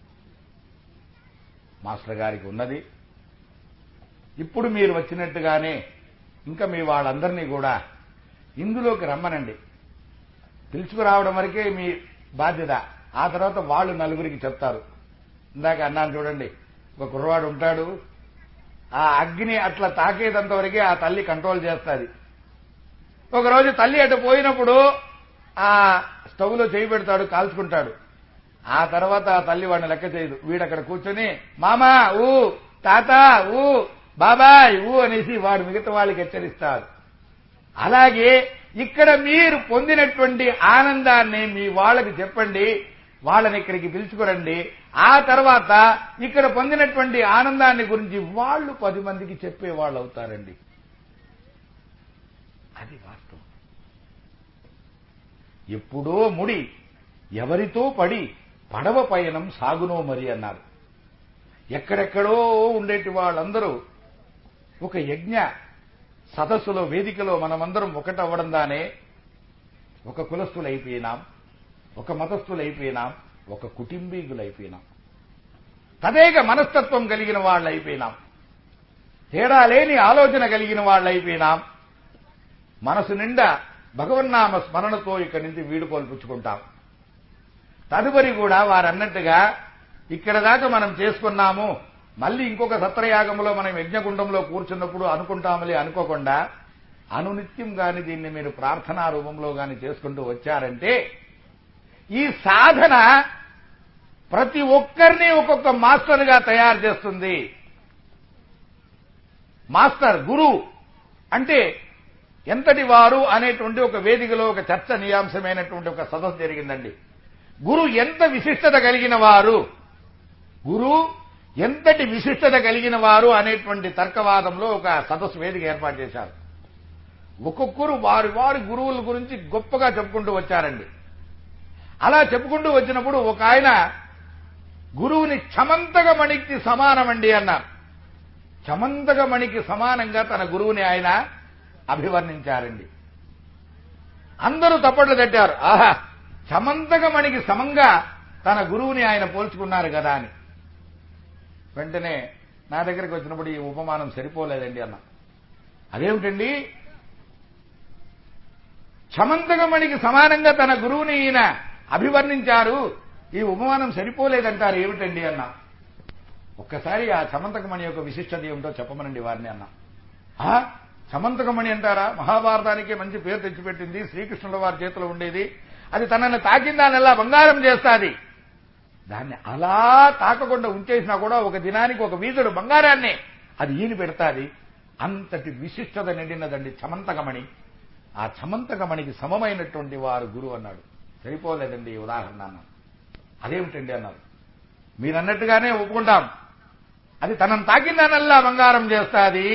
మాస్టర్ గారికి ఉన్నది ఇప్పుడు మీరు వచ్చినట్టుగానే ఇంకా మీ వాళ్ళందరినీ కూడా ఇందులోకి రమ్మనండి పిలుచుకురావడం వరకే మీ బాధ్యత ఆ తర్వాత వాళ్ళు నలుగురికి చెప్తారు ఇందాక అన్నాను చూడండి ఒక కుర్రవాడు ఉంటాడు ఆ అగ్ని అట్లా తాకేదంత వరకే ఆ తల్లి కంట్రోల్ చేస్తుంది ఒకరోజు తల్లి అటు పోయినప్పుడు ఆ స్టవ్లో చేయి పెడతాడు కాల్చుకుంటాడు ఆ తర్వాత ఆ తల్లి వాడిని లెక్క చేయదు వీడక్కడ కూర్చొని మామా ఊ తాత ఊ బాబాయ్ ఊ అనేసి వాడు మిగతా వాళ్ళకి హెచ్చరిస్తారు అలాగే ఇక్కడ మీరు పొందినటువంటి ఆనందాన్ని మీ వాళ్ళకి చెప్పండి వాళ్ళని ఇక్కడికి పిలుచుకురండి ఆ తర్వాత ఇక్కడ పొందినటువంటి ఆనందాన్ని గురించి వాళ్ళు పది మందికి చెప్పే వాళ్ళు అవుతారండి అది వాస్తవం ఎప్పుడో ముడి ఎవరితో పడి పడవ పయనం సాగునో మరి అన్నారు ఎక్కడెక్కడో ఉండేటి వాళ్ళందరూ ఒక యజ్ఞ సదస్సులో వేదికలో మనమందరం ఒకటవ్వడం దానే ఒక కులస్థులైపోయినాం ఒక మతస్థులైపోయినాం ఒక కుటుంబీకులైపోయినాం తదేక మనస్తత్వం కలిగిన వాళ్ళైపోయినాం తేడా లేని ఆలోచన కలిగిన వాళ్ళైపోయినాం మనసు నిండా భగవన్నామ స్మరణతో ఇక్కడి నుంచి వీడుకోలు పుచ్చుకుంటాం తదుపరి కూడా వారన్నట్టుగా ఇక్కడ దాకా మనం చేసుకున్నాము మళ్ళీ ఇంకొక సత్రయాగంలో మనం యజ్ఞగుండంలో కూర్చున్నప్పుడు అనుకుంటామలే అనుకోకుండా అనునిత్యం గాని దీన్ని మీరు ప్రార్థనా రూపంలో గాని చేసుకుంటూ వచ్చారంటే ఈ సాధన ప్రతి ఒక్కరిని ఒక్కొక్క మాస్టర్గా తయారు చేస్తుంది మాస్టర్ గురు అంటే ఎంతటి వారు అనేటువంటి ఒక వేదికలో ఒక చర్చ నియాంశమైనటువంటి ఒక సదస్సు జరిగిందండి గురు ఎంత విశిష్టత కలిగిన వారు గురు ఎంతటి విశిష్టత కలిగిన వారు అనేటువంటి తర్కవాదంలో ఒక సదస్సు వేదిక ఏర్పాటు చేశారు ఒక్కొక్కరు వారి వారి గురువుల గురించి గొప్పగా చెప్పుకుంటూ వచ్చారండి అలా చెప్పుకుంటూ వచ్చినప్పుడు ఒక ఆయన గురువుని చమంతక మణికి సమానమండి అన్నారు చమంతక మణికి సమానంగా తన గురువుని ఆయన అభివర్ణించారండి అందరూ తప్పట్లు తట్టారు ఆహా చమంతక మణికి సమంగా తన గురువుని ఆయన పోల్చుకున్నారు కదా అని వెంటనే నా దగ్గరికి వచ్చినప్పుడు ఈ ఉపమానం సరిపోలేదండి అన్న అదేమిటండి చమంతకమణికి సమానంగా తన గురువుని ఈయన అభివర్ణించారు ఈ ఉపమానం సరిపోలేదంటారు ఏమిటండి అన్న ఒక్కసారి ఆ చమంతకమణి యొక్క విశిష్టత ఏమిటో చెప్పమనండి వారిని అన్న ఆ చమంతకమణి అంటారా మహాభారతానికి మంచి పేరు తెచ్చిపెట్టింది శ్రీకృష్ణుల వారి చేతిలో ఉండేది అది తనని తాకిందానెల్లా బంగారం చేస్తాది దాన్ని అలా తాకకుండా ఉంచేసినా కూడా ఒక దినానికి ఒక వీధుడు బంగారాన్ని అది ఈని పెడతాది అంతటి విశిష్టత నిండినదండి చమంతకమణి ఆ చమంతకమణికి సమమైనటువంటి వారు గురువు అన్నాడు సరిపోలేదండి ఈ ఉదాహరణ అన్నాను అదేమిటండి అన్నారు మీరన్నట్టుగానే ఒప్పుకుంటాం అది తనను తాకిందానల్లా బంగారం చేస్తాది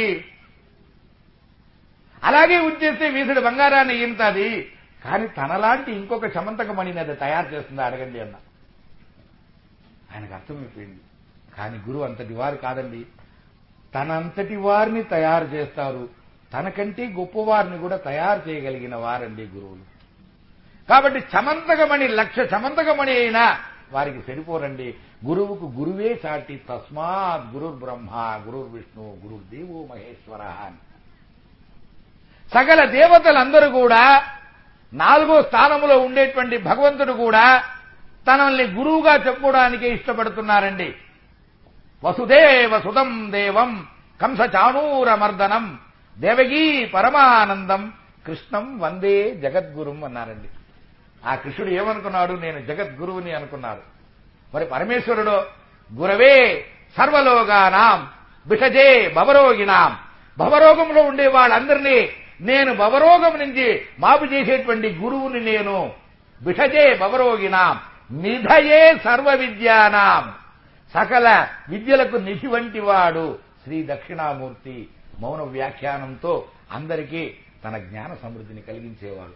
అలాగే ఉంచేస్తే వీధుడు బంగారాన్ని ఈనుతాది కానీ తనలాంటి ఇంకొక చమంతకమణిని అది తయారు చేస్తుందా అడగండి అన్న ఆయనకు అర్థమైపోయింది కానీ గురువు అంతటి వారు కాదండి తనంతటి వారిని తయారు చేస్తారు తనకంటే గొప్పవారిని కూడా తయారు చేయగలిగిన వారండి గురువులు కాబట్టి చమంతకమణి లక్ష చమంతకమణి అయినా వారికి సరిపోరండి గురువుకు గురువే చాటి తస్మాత్ గురుర్ బ్రహ్మ గురుర్ విష్ణు గురుర్ దేవో మహేశ్వర అని సకల దేవతలందరూ కూడా నాలుగో స్థానంలో ఉండేటువంటి భగవంతుడు కూడా తనల్ని గురువుగా చెప్పుకోవడానికే ఇష్టపడుతున్నారండి వసుదేవ సుతం దేవం కంస చాణూరమర్దనం దేవగీ పరమానందం కృష్ణం వందే జగద్గురుం అన్నారండి ఆ కృష్ణుడు ఏమనుకున్నాడు నేను జగద్గురువుని అనుకున్నాడు మరి పరమేశ్వరుడు గురవే సర్వలోగానాం బిషజే భవరోగినాం భవరోగంలో ఉండే వాళ్ళందరినీ నేను భవరోగం నుంచి మాపు చేసేటువంటి గురువుని నేను బిషజే భవరోగినాం నిధయే సర్వ విద్యానాం సకల విద్యలకు నిధి వంటి వాడు శ్రీ దక్షిణామూర్తి మౌన వ్యాఖ్యానంతో అందరికీ తన జ్ఞాన సమృద్ధిని కలిగించేవాడు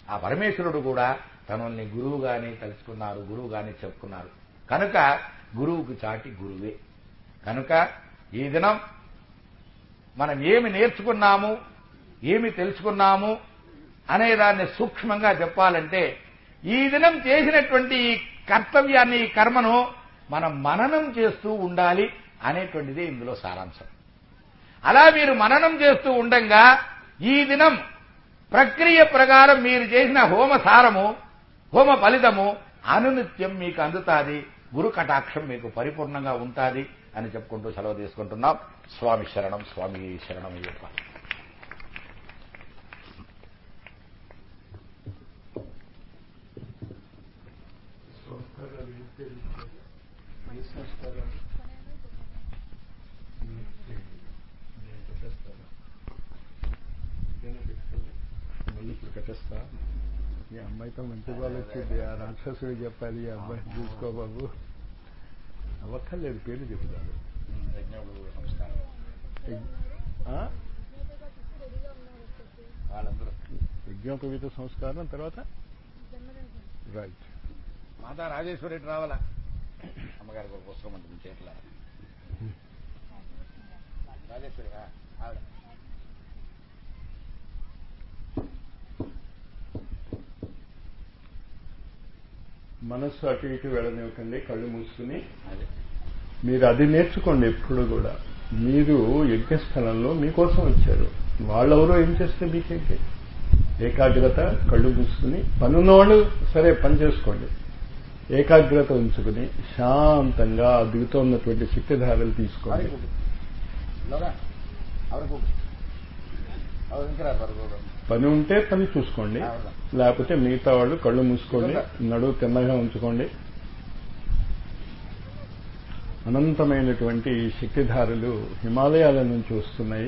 ఆ పరమేశ్వరుడు కూడా తనల్ని గురువుగానే తలుచుకున్నారు గురువుగానే చెప్పుకున్నారు కనుక గురువుకు చాటి గురువే కనుక ఈ దినం మనం ఏమి నేర్చుకున్నాము ఏమి తెలుసుకున్నాము అనేదాన్ని సూక్ష్మంగా చెప్పాలంటే ఈ దినం చేసినటువంటి ఈ కర్తవ్యాన్ని ఈ కర్మను మనం మననం చేస్తూ ఉండాలి అనేటువంటిదే ఇందులో సారాంశం అలా మీరు మననం చేస్తూ ఉండంగా ఈ దినం ప్రక్రియ ప్రకారం మీరు చేసిన హోమ సారము హోమ ఫలితము అనునిత్యం మీకు అందుతాది గురు కటాక్షం మీకు పరిపూర్ణంగా ఉంటాది అని చెప్పుకుంటూ సెలవు తీసుకుంటున్నాం స్వామి శరణం స్వామి శరణం అయ్యప్ప సంస్కారాలు ఏంటి? ఏ సంస్కారాలు నేను పెట్టేస్తాను ఇదేనా పెట్టుకోండి మళ్ళీ ఇప్పుడు పెట్టేస్తా ఈ అమ్మాయితో మంచి వాళ్ళు వచ్చింది ఆ రాక్షసుడు చెప్పాలి ఈ అబ్బాయి చూసుకో బాబు అవ్వక్కర్లేదు పేరు చెప్తారు నమస్కారం ఆ? వాళ్ళందరూ యజ్ఞోపవీత సంస్కారం తర్వాత రైట్ మాతా రాజేశ్వరి రెడ్డి రావాలా అమ్మగారికి ఒక పుస్తకం ఉంటుంది చేతుల రాజేశ్వరి ఆ, ఆవిడ మనస్సు అటు ఇటు వెళ్ళనివ్వకండి కళ్ళు మూసుకుని అదే మీరు అది నేర్చుకోండి ఎప్పుడు కూడా మీరు యజ్ఞస్థలంలో మీకోసం వచ్చారు వాళ్ళెవరో ఏం చేస్తే మీకేంటి ఏకాగ్రత కళ్ళు మూసుకుని పనున్నవాళ్ళు సరే పని చేసుకోండి ఏకాగ్రత ఉంచుకుని శాంతంగా ఆ దిగుతున్నటువంటి శక్తిధారలు తీసుకోండి அவரை இல்லைடா அவரை கூப்பிடு அவர் நிற்கிறார் பாரு పని ఉంటే పని చూసుకోండి అవును. లేకపోతే మిగతా వాళ్ళు కళ్ళు మూసుకోండి నడువు తిన్నగా ఉంచుకోండి అనంతమైనటువంటి ఈ శక్తిధారలు హిమాలయాల నుంచి వస్తున్నాయి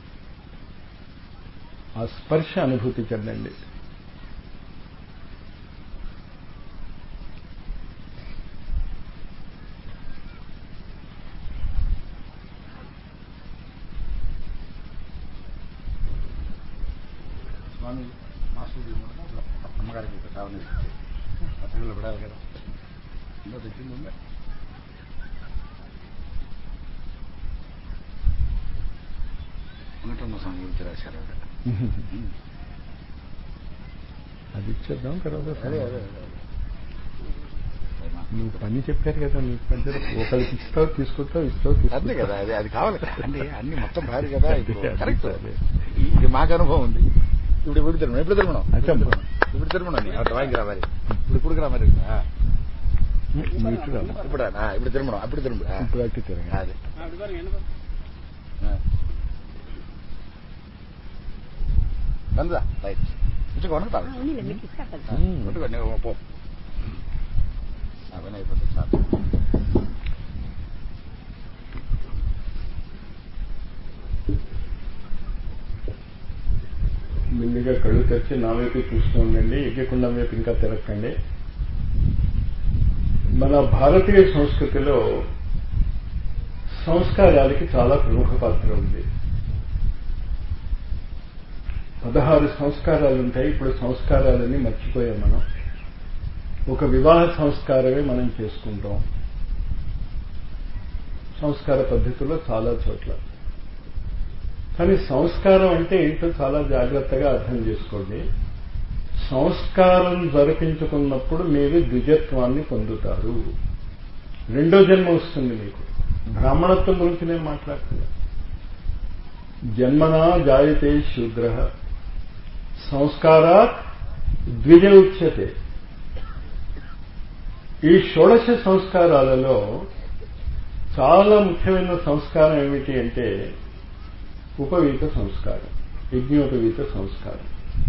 ఆ స్పర్శ అనుభూతి చెందండి స్వామి మాస్టర్ అమ్మగారికి ఒక సావని పత్రికలు పడాలి కదా ఇంకా తెచ్చింది ఉందా ఉన్నట్టు స్వామి గురించి రాశారు ఆవిడ. అది ఇచ్చేద్దాం తర్వాత అదే అదే అదే నువ్వు పని చెప్పారు కదా నీకు మధ్య ఒకరికి ఇస్తావు తీసుకుంటావు ఇస్తావు అంతే తీసుకుంటావు కదా అది అది కావాలి కదా అంటే అన్ని మొత్తం భారీ కదా ఇప్పుడు అదే, కరెక్ట్ అదే. ఇది మాకు అనుభవం ఉంది ఇప్పుడు ఇప్పుడు తిరుమణ ఎప్పుడు తిరుమణం అచ్చమ్మ. ఇప్పుడు తిరుమణం అటు వాయికి రా మరి ఇప్పుడు ఇప్పుడు రా మరి ఆ, నువ్వు ఇటు రా. ఇప్పుడు రా. ఆ, ఇప్పుడు తిరుమణం అప్పుడు తిరుమణ ఆ, ఇప్పుడు అట్టి తిరగ అదే ఆ. ಬಂದದ ರೈಟ್ ಇಷ್ಟು ಕೊನಕ್ತಾ ಅವನಿಲ್ಲ ಮಿಕ್ಕಿ ಸಾಕಲ್ಲ ಹ್ಮ್. కొట్టుకో నువ్వు పో అవన్నీ అయిపోతుంది చాలు మెల్లిగా కళ్ళు తెరిచి నా వైపు చూస్తూ ఉండండి ఎగ్గకుండా వైపు ఇంకా తిరగకండి మన భారతీయ సంస్కృతిలో సంస్కారాలకి చాలా ప్రముఖ పాత్ర ఉంది పదహారు సంస్కారాలు ఉంటాయి ఇప్పుడు సంస్కారాలన్నీ మర్చిపోయాం మనం ఒక వివాహ సంస్కారమే మనం చేసుకుంటాం సంస్కార పద్ధతిలో చాలా చోట్ల కానీ సంస్కారం అంటే ఏంటో చాలా జాగ్రత్తగా అర్థం చేసుకోండి సంస్కారం జరిపించుకున్నప్పుడు మీరు ద్విజత్వాన్ని పొందుతారు రెండో జన్మ వస్తుంది మీకు బ్రాహ్మణత్వం గురించి నేను మాట్లాడుతున్నా జన్మనా జాయతే శూద్ర సంస్కారాత్ ద్విజ ఉచ్యతే ఈ షోడశ సంస్కారాలలో చాలా ముఖ్యమైన సంస్కారం ఏమిటి అంటే ఉపవీత సంస్కారం యజ్ఞోపవీత సంస్కారం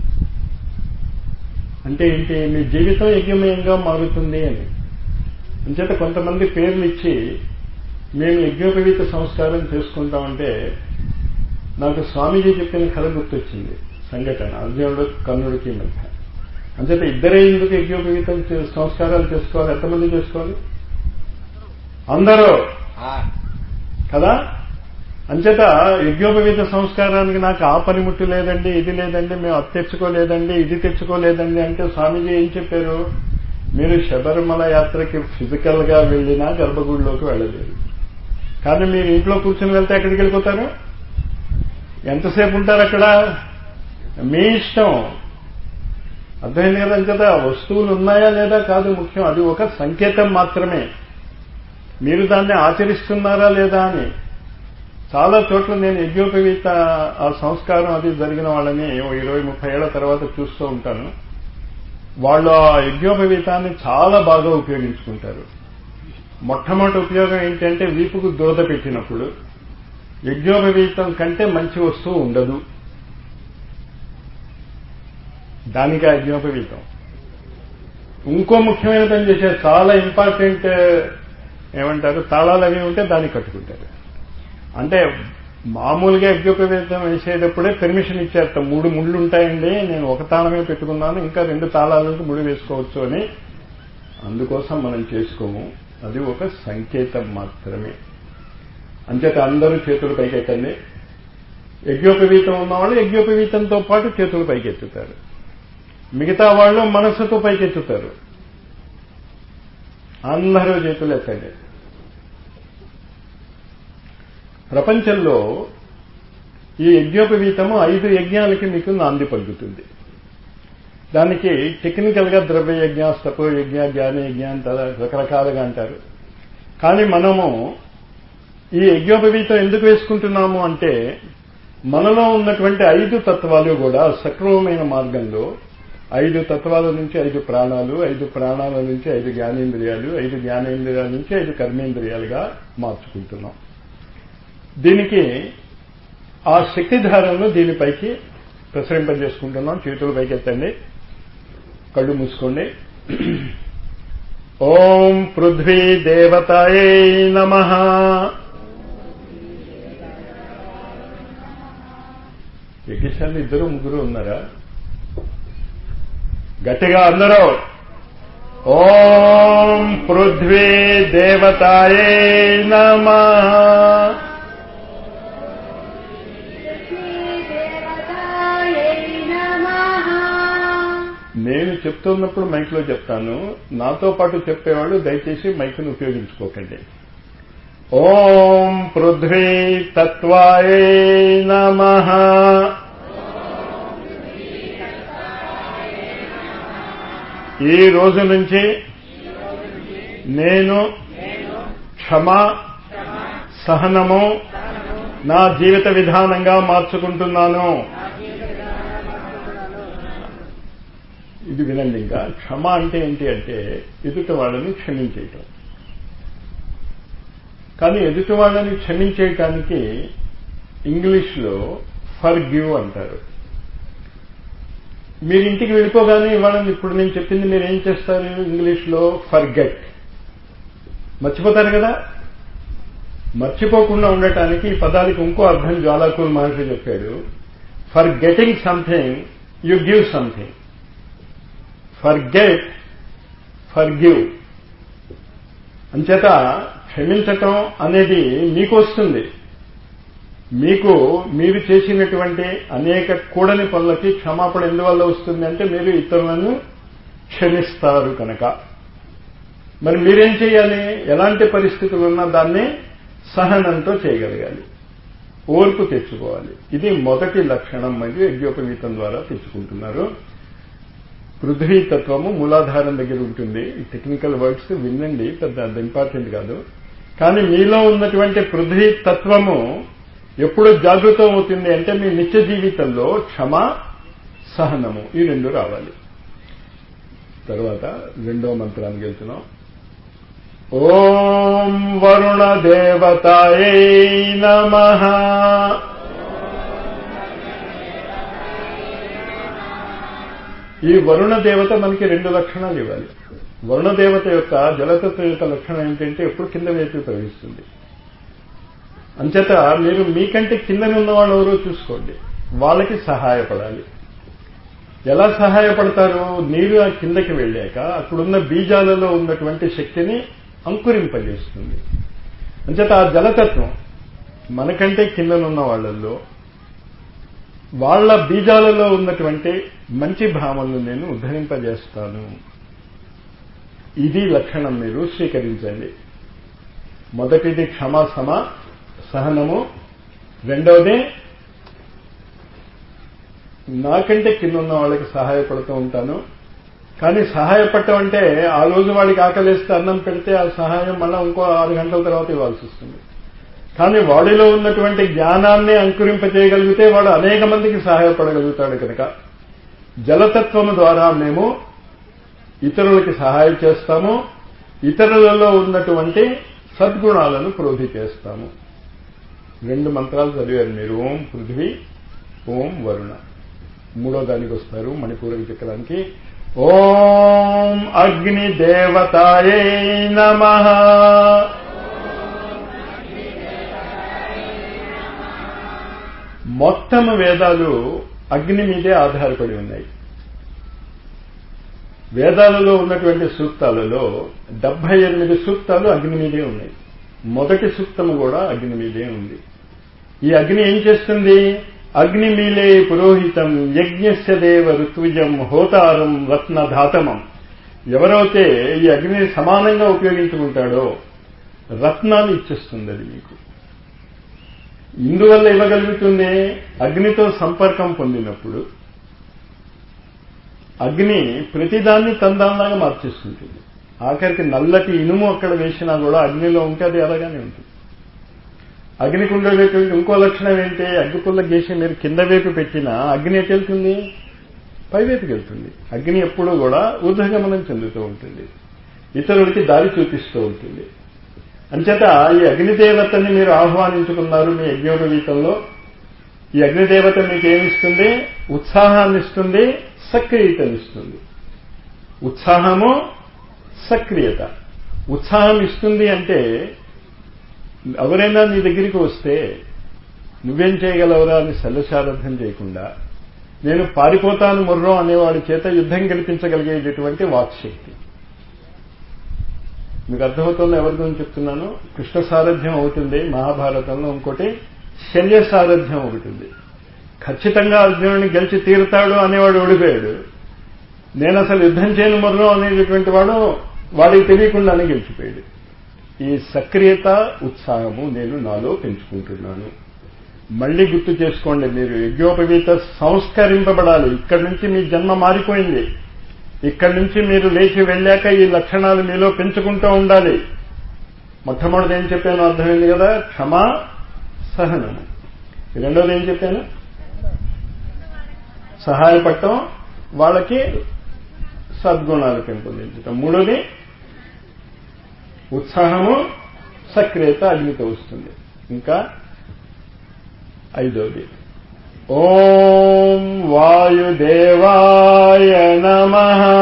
అంటే ఏంటి మీ జీవితం యజ్ఞమయంగా మారుతుంది అని అంచేత కొంతమంది పేర్లు ఇచ్చి మేము యజ్ఞోపవీత సంస్కారం చేసుకుంటామంటే నాకు స్వామీజీ చెప్పిన కథ గుర్తొచ్చింది సంఘటన అర్జునుడు కర్ణుడికి మధ్య అంచేత ఇద్దరే ఎందుకు యజ్ఞోపవీతం చే- సంస్కారాలు చేసుకోవాలి ఎంతమంది చేసుకోవాలి అందరూ ఆ, కదా అంచేత యజ్ఞోపవీత సంస్కారానికి నాకు ఆ పనిముట్టు లేదండి ఇది లేదండి మేము అది తెచ్చుకోలేదండి ఇది తెచ్చుకోలేదండి అంటే స్వామీజీ ఏం చెప్పారు మీరు శబరిమల యాత్రకి ఫిజికల్ గా వెళ్ళినా గర్భగుడిలోకి వెళ్ళలేరు కానీ మీరు ఇంట్లో కూర్చొని వెళ్తే ఎక్కడికి వెళ్ళిపోతారు ఎంతసేపు ఉంటారు అక్కడ మీ ఇష్టం అర్థమైంది కదా అంచేత వస్తువులు ఉన్నాయా లేదా కాదు ముఖ్యం అది ఒక సంకేతం మాత్రమే మీరు దాన్ని ఆచరిస్తున్నారా లేదా అని చాలా చోట్ల నేను యజ్ఞోపవీత ఆ సంస్కారం అది జరిగిన వాళ్ళని ఓ ఇరవై ముప్పై ఏళ్ల తర్వాత చూస్తూ ఉంటాను వాళ్ళు ఆ యజ్ఞోపవీతాన్ని చాలా బాగా ఉపయోగించుకుంటారు మొట్టమొదటి ఉపయోగం ఏంటంటే వీపుకు దూరద పెట్టినప్పుడు యజ్ఞోపవీతం కంటే మంచి వస్తువు ఉండదు దానికి ఆ యజ్ఞోపవీతం ఇంకో ముఖ్యమైన పని చేసే చాలా ఇంపార్టెంట్ ఏమంటారు తాళాలు అవి ఉంటే దాన్ని కట్టుకుంటారు అంటే మామూలుగా యజ్ఞోపవేతం వేసేటప్పుడే పెర్మిషన్ ఇచ్చారట మూడు ముళ్ళు ఉంటాయండి నేను ఒక తాళమే పెట్టుకున్నాను ఇంకా రెండు తాళాలకు ముడి వేసుకోవచ్చు అని అందుకోసం మనం చేసుకోము అది ఒక సంకేతం మాత్రమే అంచేత అందరూ చేతులు పైకెత్తండి యజ్ఞోపవీతం ఉన్నవాళ్ళు యజ్ఞోపవీతంతో పాటు చేతులు పైకెత్తుతారు మిగతా వాళ్ళు మనస్సుతో పైకెత్తుతారు అందరూ చేతులు ఎత్తండి ప్రపంచంలో ఈ యజ్ఞోపవీతము ఐదు యజ్ఞాలకి మీకు నాంది పలుకుతుంది దానికి టెక్నికల్ గా ద్రవ్య యజ్ఞ స్తపో యజ్ఞ జ్ఞాన యజ్ఞ అంత రకరకాలుగా అంటారు కానీ మనము ఈ యజ్ఞోపవీతం ఎందుకు వేసుకుంటున్నాము అంటే మనలో ఉన్నటువంటి ఐదు తత్వాలు కూడా సక్రమమైన మార్గంలో ఐదు తత్వాల నుంచి ఐదు ప్రాణాలు ఐదు ప్రాణాల నుంచి ఐదు జ్ఞానేంద్రియాలు ఐదు జ్ఞానేంద్రియాల నుంచి ఐదు కర్మేంద్రియాలుగా మార్చుకుంటున్నాం దీనికి ఆ శక్తిధారలను దీనిపైకి ప్రసరింపజేసుకుంటున్నాం చేతులు పైకి ఎత్తండి కళ్ళు మూసుకోండి ఓం పృథ్వీ దేవతాయే నమ యజ్ఞశాలు ఇద్దరు ముగ్గురు ఉన్నారా గట్టిగా అందరూ ఓం పృథ్వీ దేవతాయే నమ నేను చెప్తున్నప్పుడు మైక్లో చెప్తాను నాతో పాటు చెప్పేవాళ్ళు దయచేసి మైక్ను ఉపయోగించుకోకండి ఓం పృథ్వీ తత్వాయే నమ ఈ రోజు నుంచి నేను క్షమ సహనము నా జీవిత విధానంగా మార్చుకుంటున్నాను ఇది వినండి ఇంకా క్షమ అంటే ఏంటి అంటే ఎదుటి వాళ్ళని క్షమించేయటం కానీ ఎదుటి వాళ్ళని క్షమించేయటానికి ఇంగ్లీష్లో ఫర్ గివ్ అంటారు మీరు ఇంటికి వెళ్ళిపోగానే ఇవాళ ఇప్పుడు నేను చెప్పింది మీరు ఏం చేస్తారు ఇంగ్లీష్లో ఫర్ గెట్ మర్చిపోతారు కదా మర్చిపోకుండా ఉండటానికి ఈ పదానికి ఇంకో అర్థం జ్వాలాకూల్ మహర్షి చెప్పాడు for getting something you give something for get for give అంచేత క్షమించటం అనేది మీకు వస్తుంది మీకు మీరు చేసినటువంటి అనేక కూడని పనులకి క్షమాపణ ఎందువల్ల వస్తుంది అంటే మీరు ఇతరులను క్షమిస్తారు కనుక మరి మీరేం చేయాలి ఎలాంటి పరిస్థితులు ఉన్నా దాన్ని సహనంతో చేయగలగాలి ఓర్పు తెచ్చుకోవాలి ఇది మొదటి లక్షణం మరియు యజ్ఞోపవీతం ద్వారా తెచ్చుకుంటున్నారు పృథ్వీ తత్వము మూలాధారం దగ్గర ఉంటుంది ఈ టెక్నికల్ వర్డ్స్ వినండి పెద్ద అంత ఇంపార్టెంట్ కాదు కానీ మీలో ఉన్నటువంటి పృథ్వీ తత్వము ఎప్పుడు జాగృతం అవుతుంది అంటే మీ నిత్య జీవితంలో క్షమ సహనము ఈ రెండు రావాలి తర్వాత రెండో మంత్రానికి వెళ్తున్నాం ఓం వరుణ దేవతాయే నమ ఈ వరుణ దేవత మనకి రెండు లక్షణాలు ఇవ్వాలి వరుణ దేవత యొక్క జలతత్వ యొక్క లక్షణం ఏంటంటే ఎప్పుడు కింద వైపు ప్రవహిస్తుంది అంచేత మీరు మీకంటే కింద ఉన్న వాళ్ళు ఎవరో చూసుకోండి వాళ్ళకి సహాయపడాలి ఎలా సహాయపడతారు నీరు ఆ కిందకి వెళ్ళాక అక్కడున్న బీజాలలో ఉన్నటువంటి శక్తిని అంకురింపజేస్తుంది అంచేత ఆ జలతత్వం మనకంటే కిందనున్న వాళ్ళల్లో వాళ్ళ బీజాలలో ఉన్నటువంటి మంచి భావనలు నేను ఉద్ధరింపజేస్తాను ఇది లక్షణం మీరు స్వీకరించండి మొదటిది క్షమా సమ సహనము రెండవది నాకంటే కింద ఉన్న వాళ్ళకి సహాయపడుతూ ఉంటాను కానీ సహాయపడటం అంటే ఆ రోజు వాడికి ఆకలిస్తే అన్నం పెడితే ఆ సహాయం మళ్ళీ ఇంకో ఆరు గంటల తర్వాత ఇవ్వాల్సి వస్తుంది కానీ వాడిలో ఉన్నటువంటి జ్ఞానాన్ని అంకురింపచేయగలిగితే వాడు అనేక మందికి సహాయపడగలుగుతాడు కనుక జలతత్వము ద్వారా మేము ఇతరులకి సహాయం చేస్తాము ఇతరులలో ఉన్నటువంటి సద్గుణాలను ప్రోధి చేస్తాము రెండు మంత్రాలు చదివారు మీరు ఓం పృథ్వీ ఓం వరుణ మూడో దానికి వస్తారు మణిపూరక చక్రానికి ఓం అగ్ని దేవతాయే నమ మొత్తం వేదాలు అగ్ని మీదే ఆధారపడి ఉన్నాయి వేదాలలో ఉన్నటువంటి సూక్తాలలో డెబ్బై ఎనిమిది సూక్తాలు అగ్ని మీదే ఉన్నాయి మొదటి సూక్తము కూడా అగ్ని మీదే ఉంది ఈ అగ్ని ఏం చేస్తుంది అగ్ని మీలే పురోహితం యజ్ఞస్య దేవ ఋత్విజం హోతారం రత్నధాతమం ఎవరైతే ఈ అగ్నిని సమానంగా ఉపయోగించుకుంటాడో రత్నాలు ఇచ్చేస్తుంది అది మీకు ఇందువల్ల ఇవ్వగలుగుతుంది అగ్నితో సంపర్కం పొందినప్పుడు అగ్ని ప్రతిదాన్ని తందాల్లాగా మార్చేస్తుంటుంది ఆఖరికి నల్లటి ఇనుము అక్కడ వేసినా కూడా అగ్నిలో ఉంటే అది అలాగానే ఉంటుంది అగ్నికి ఉండేటువంటి ఇంకో లక్షణం ఏంటి అగ్గిపుల్ల గేసి మీరు కింద వైపు పెట్టినా అగ్ని ఎటు వెళ్తుంది పైవైపుకి వెళ్తుంది అగ్ని ఎప్పుడూ కూడా ఊర్ధగమనం చెందుతూ ఉంటుంది ఇతరులకి దారి చూపిస్తూ ఉంటుంది అంచేత ఈ అగ్నిదేవతని మీరు ఆహ్వానించుకున్నారు మీ యజ్ఞోపవీతంలో ఈ అగ్నిదేవత మీకు ఏమిస్తుంది ఉత్సాహాన్ని ఇస్తుంది సక్రియతనిస్తుంది ఉత్సాహము సక్రియత ఉత్సాహం ఇస్తుంది అంటే ఎవరైనా నీ దగ్గరికి వస్తే నువ్వేం చేయగలవురా అని శల్యశారథం చేయకుండా నేను పారిపోతాను ముర్రం అనేవాడి చేత యుద్ధం గెలిపించగలిగేటటువంటి వాక్శక్తి మీకు అర్థమవుతుందో ఎవరి గురించి చెప్తున్నాను కృష్ణ సారథ్యం అవుతుంది మహాభారతంలో ఇంకోటి శల్య సారథ్యం ఒకటి ఉంది ఖచ్చితంగా అర్జునుడిని గెలిచి తీరుతాడు అనేవాడు ఓడిపోయాడు నేను అసలు యుద్ధం చేయను మర్రో అనేటటువంటి వాడు వాడికి తెలియకుండానే గెలిచిపోయాడు ఈ సక్రియత ఉత్సాహము నేను నాలో పెంచుకుంటున్నాను మళ్ళీ గుర్తు చేసుకోండి మీరు యజ్ఞోపవీత సంస్కరింపబడాలి ఇక్కడి నుంచి మీ జన్మ మారిపోయింది ఇక్కడి నుంచి మీరు లేచి వెళ్ళాక ఈ లక్షణాలు మీలో పెంచుకుంటూ ఉండాలి మొట్టమొదటి ఏం చెప్పాను అర్థమైంది కదా క్షమా సహనము రెండోది ఏం చెప్పాను సహాయపడటం వాళ్ళకి సద్గుణాలు పెంపొందించటం మూడోది ఉత్సాహము సక్రియత అగ్నితో వస్తుంది ఇంకా ఐదోది ఓం వాయుదేవాయ నమ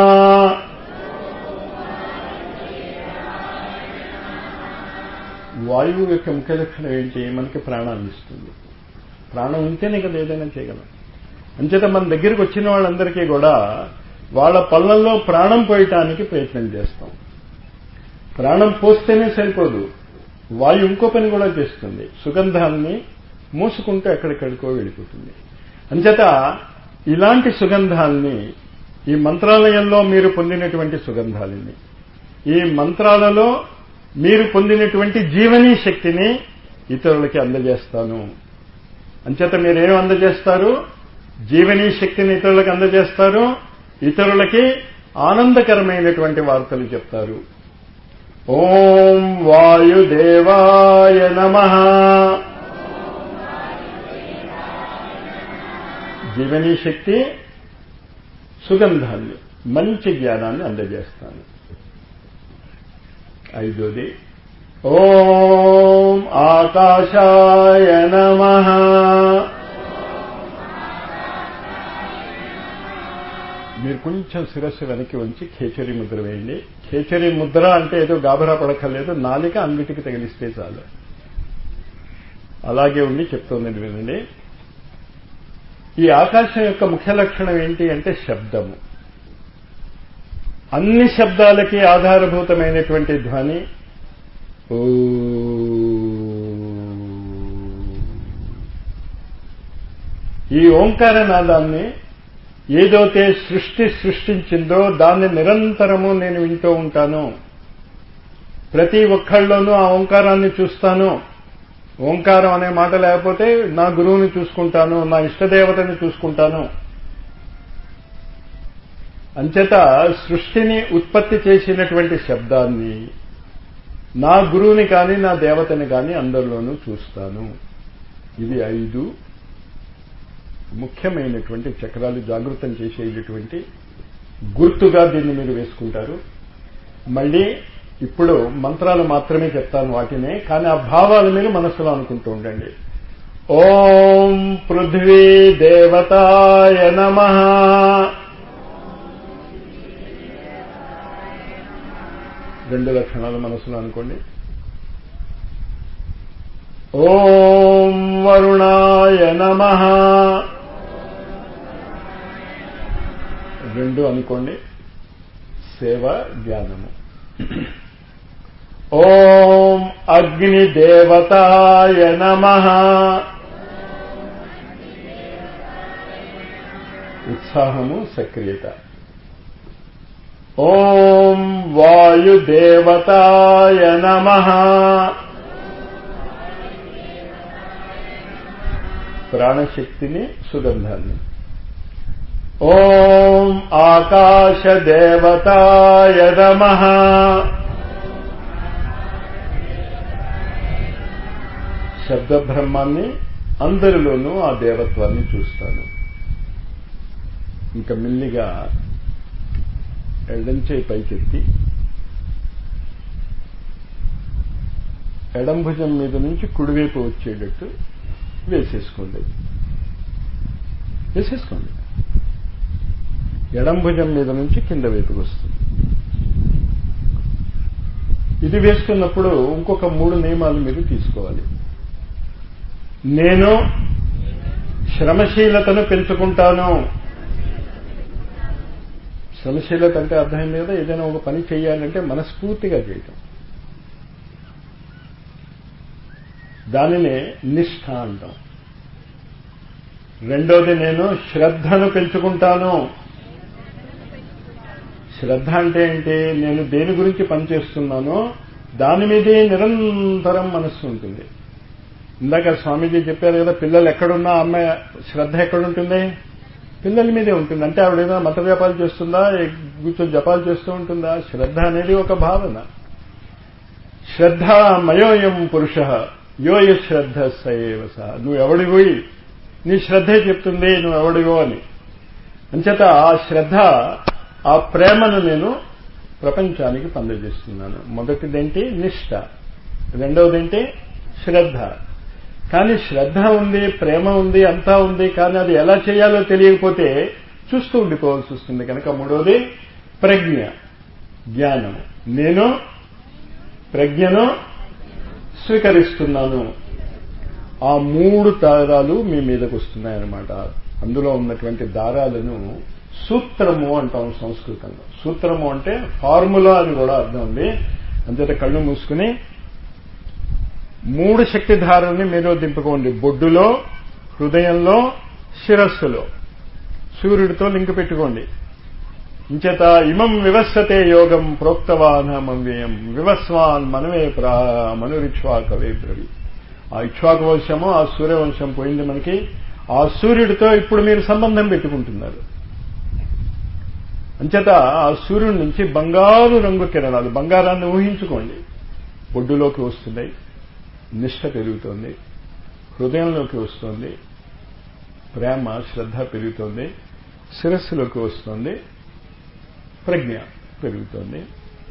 వాయువు యొక్క ముఖ్య లక్షణం ఏంటి మనకి ప్రాణాన్ని ఇస్తుంది ప్రాణం ఉంటేనే కదా ఏదైనా చేయగలం అంచేత మన దగ్గరికి వచ్చిన వాళ్ళందరికీ కూడా వాళ్ళ పళ్ళల్లో ప్రాణం పోయటానికి ప్రయత్నం చేస్తాం ప్రాణం పోస్తేనే సరిపోదు వాయు ఇంకో పని కూడా చేస్తుంది సుగంధాన్ని మూసుకుంటూ ఎక్కడికెక్కడికో వెళ్ళిపోతుంది అంచేత ఇలాంటి సుగంధాల్ని ఈ మంత్రాలయంలో మీరు పొందినటువంటి సుగంధాలని ఈ మంత్రాలలో మీరు పొందినటువంటి జీవనీ శక్తిని ఇతరులకి అందజేస్తాను అంచేత మీరేం అందజేస్తారు జీవనీ శక్తిని ఇతరులకు అందజేస్తారు ఇతరులకి ఆనందకరమైనటువంటి వార్తలు చెప్తారు ఓం వాయుదేవాయ నమ జీవనీ శక్తి సుగంధాన్ని మంచి జ్ఞానాన్ని అందజేస్తాను ఐదోది ఓం ఆకాశాయ నమ మీరు కొంచెం శిరస్సు వెనక్కి ఉంచి ఖేచరి ముద్ర వేయండి ఖేచరి ముద్ర అంటే ఏదో గాబరా పడక్కర్లేదు నాలిక అన్నిటికి తగిలిస్తే చాలు అలాగే ఉండి చెప్తోంది వినండి ఈ ఆకాశం యొక్క ముఖ్య లక్షణం ఏంటి అంటే శబ్దము అన్ని శబ్దాలకి ఆధారభూతమైనటువంటి ధ్వని ఓ ఈ ఓంకార నాదాన్ని ఏదైతే సృష్టి సృష్టించిందో దాన్ని నిరంతరము నేను వింటూ ఉంటాను ప్రతి ఒక్కళ్ళలోనూ ఆ ఓంకారాన్ని చూస్తాను ఓంకారం అనే మాట లేకపోతే నా గురువుని చూసుకుంటాను నా ఇష్టదేవతని చూసుకుంటాను అంచేత సృష్టిని ఉత్పత్తి చేసినటువంటి శబ్దాన్ని నా గురువుని కానీ నా దేవతని కానీ అందరిలోనూ చూస్తాను ఇవి ఐదు ముఖ్యమైనటువంటి చక్రాలు జాగృతం చేసేటటువంటి గుర్తుగా దీన్ని మీరు వేసుకుంటారు మళ్ళీ ఇప్పుడు మంత్రాలు మాత్రమే చెప్తాను వాటినే కానీ ఆ భావాలు మీరు మనసులో అనుకుంటూ ఉండండి ఓం పృథ్వీ దేవతాయ నమ రెండు లక్షణాలు మనసులో అనుకోండి ఓం వరుణాయ నమ రెండు అనుకోండి సేవ జ్ఞానము ఓం అగ్నిదేవతాయ నమ ఉత్సాహము సక్రియత ఓం వాయుదేవతాయ నమ ప్రాణశక్తిని సుగంధాన్ని ఓం ఆకాశదేవతాయ నమ శబ్దబ్రహ్మాన్ని అందరిలోనూ ఆ దేవత్వాన్ని చూస్తాను ఇంకా మెల్లిగా ఎడంచే పైకెత్తి ఎడం భుజం మీద నుంచి కుడివైపు వచ్చేటట్టు వేసేసుకోండి వేసేసుకోండి ఎడం భుజం మీద నుంచి కింద వైపుకి వస్తుంది ఇది వేసుకున్నప్పుడు ఇంకొక మూడు నియమాలు మీరు తీసుకోవాలి నేను శ్రమశీలతను పెంచుకుంటాను శ్రమశీలత అంటే అర్థమైంది కదా ఏదైనా ఒక పని చేయాలంటే మనస్ఫూర్తిగా చేయటం దానినే నిష్ఠ అంటాం రెండోది నేను శ్రద్ధను పెంచుకుంటాను శ్రద్ధ అంటే ఏంటి నేను దేని గురించి పనిచేస్తున్నానో దాని మీదే నిరంతరం మనస్సు ఉంటుంది ఇందాక స్వామీజీ చెప్పారు కదా పిల్లలు ఎక్కడున్నా అమ్మాయి శ్రద్ధ ఎక్కడుంటుంది పిల్లల మీదే ఉంటుంది అంటే ఆవిడ ఏదైనా మత వ్యాపాలు చేస్తుందా కూర్చొని జపాలు చేస్తూ ఉంటుందా శ్రద్ధ అనేది ఒక భావన శ్రద్ధ మయోయం పురుష యోయ శ్రద్ధ సయేవ సహ నువ్వు ఎవడిపోయి నీ శ్రద్ధే చెప్తుంది నువ్వు ఎవడిగో అని అంచేత ఆ శ్రద్ధ ఆ ప్రేమను నేను ప్రపంచానికి పందజేస్తున్నాను మొదటిదేంటి నిష్ట రెండవదేంటి శ్రద్ధ కానీ శ్రద్ధ ఉంది ప్రేమ ఉంది అంతా ఉంది కానీ అది ఎలా చేయాలో తెలియకపోతే చూస్తూ ఉండిపోవాల్సి వస్తుంది కనుక మూడవది ప్రజ్ఞ జ్ఞానం నేను ప్రజ్ఞను స్వీకరిస్తున్నాను ఆ మూడు దారాలు మీ మీదకు వస్తున్నాయన్నమాట అందులో ఉన్నటువంటి దారాలను సూత్రము అంటాం సంస్కృతంలో సూత్రము అంటే ఫార్ములా అని కూడా అర్థం ఉంది అంతేత కళ్ళు మూసుకుని మూడు శక్తిధారల్ని మీరు దింపుకోండి బొడ్డులో హృదయంలో శిరస్సులో సూర్యుడితో లింక్ పెట్టుకోండి ఇంచేత ఇమం వివస్సతే యోగం ప్రోక్తవానమవ్యయం వివస్వాన్ మనవే ప్రా మనురిక్ష్వాకవే బ్రవి ఆ ఇక్ష్వాక వంశము ఆ సూర్యవంశం పోయింది మనకి ఆ సూర్యుడితో ఇప్పుడు మీరు సంబంధం పెట్టుకుంటున్నారు అంచేత ఆ సూర్యుడి నుంచి బంగారు రంగు కిరణాలు బంగారాన్ని ఊహించుకోండి బొడ్డులోకి వస్తున్నాయి నిష్ట పెరుగుతోంది హృదయంలోకి వస్తుంది ప్రేమ శ్రద్ధ పెరుగుతోంది శిరస్సులోకి వస్తుంది ప్రజ్ఞ పెరుగుతోంది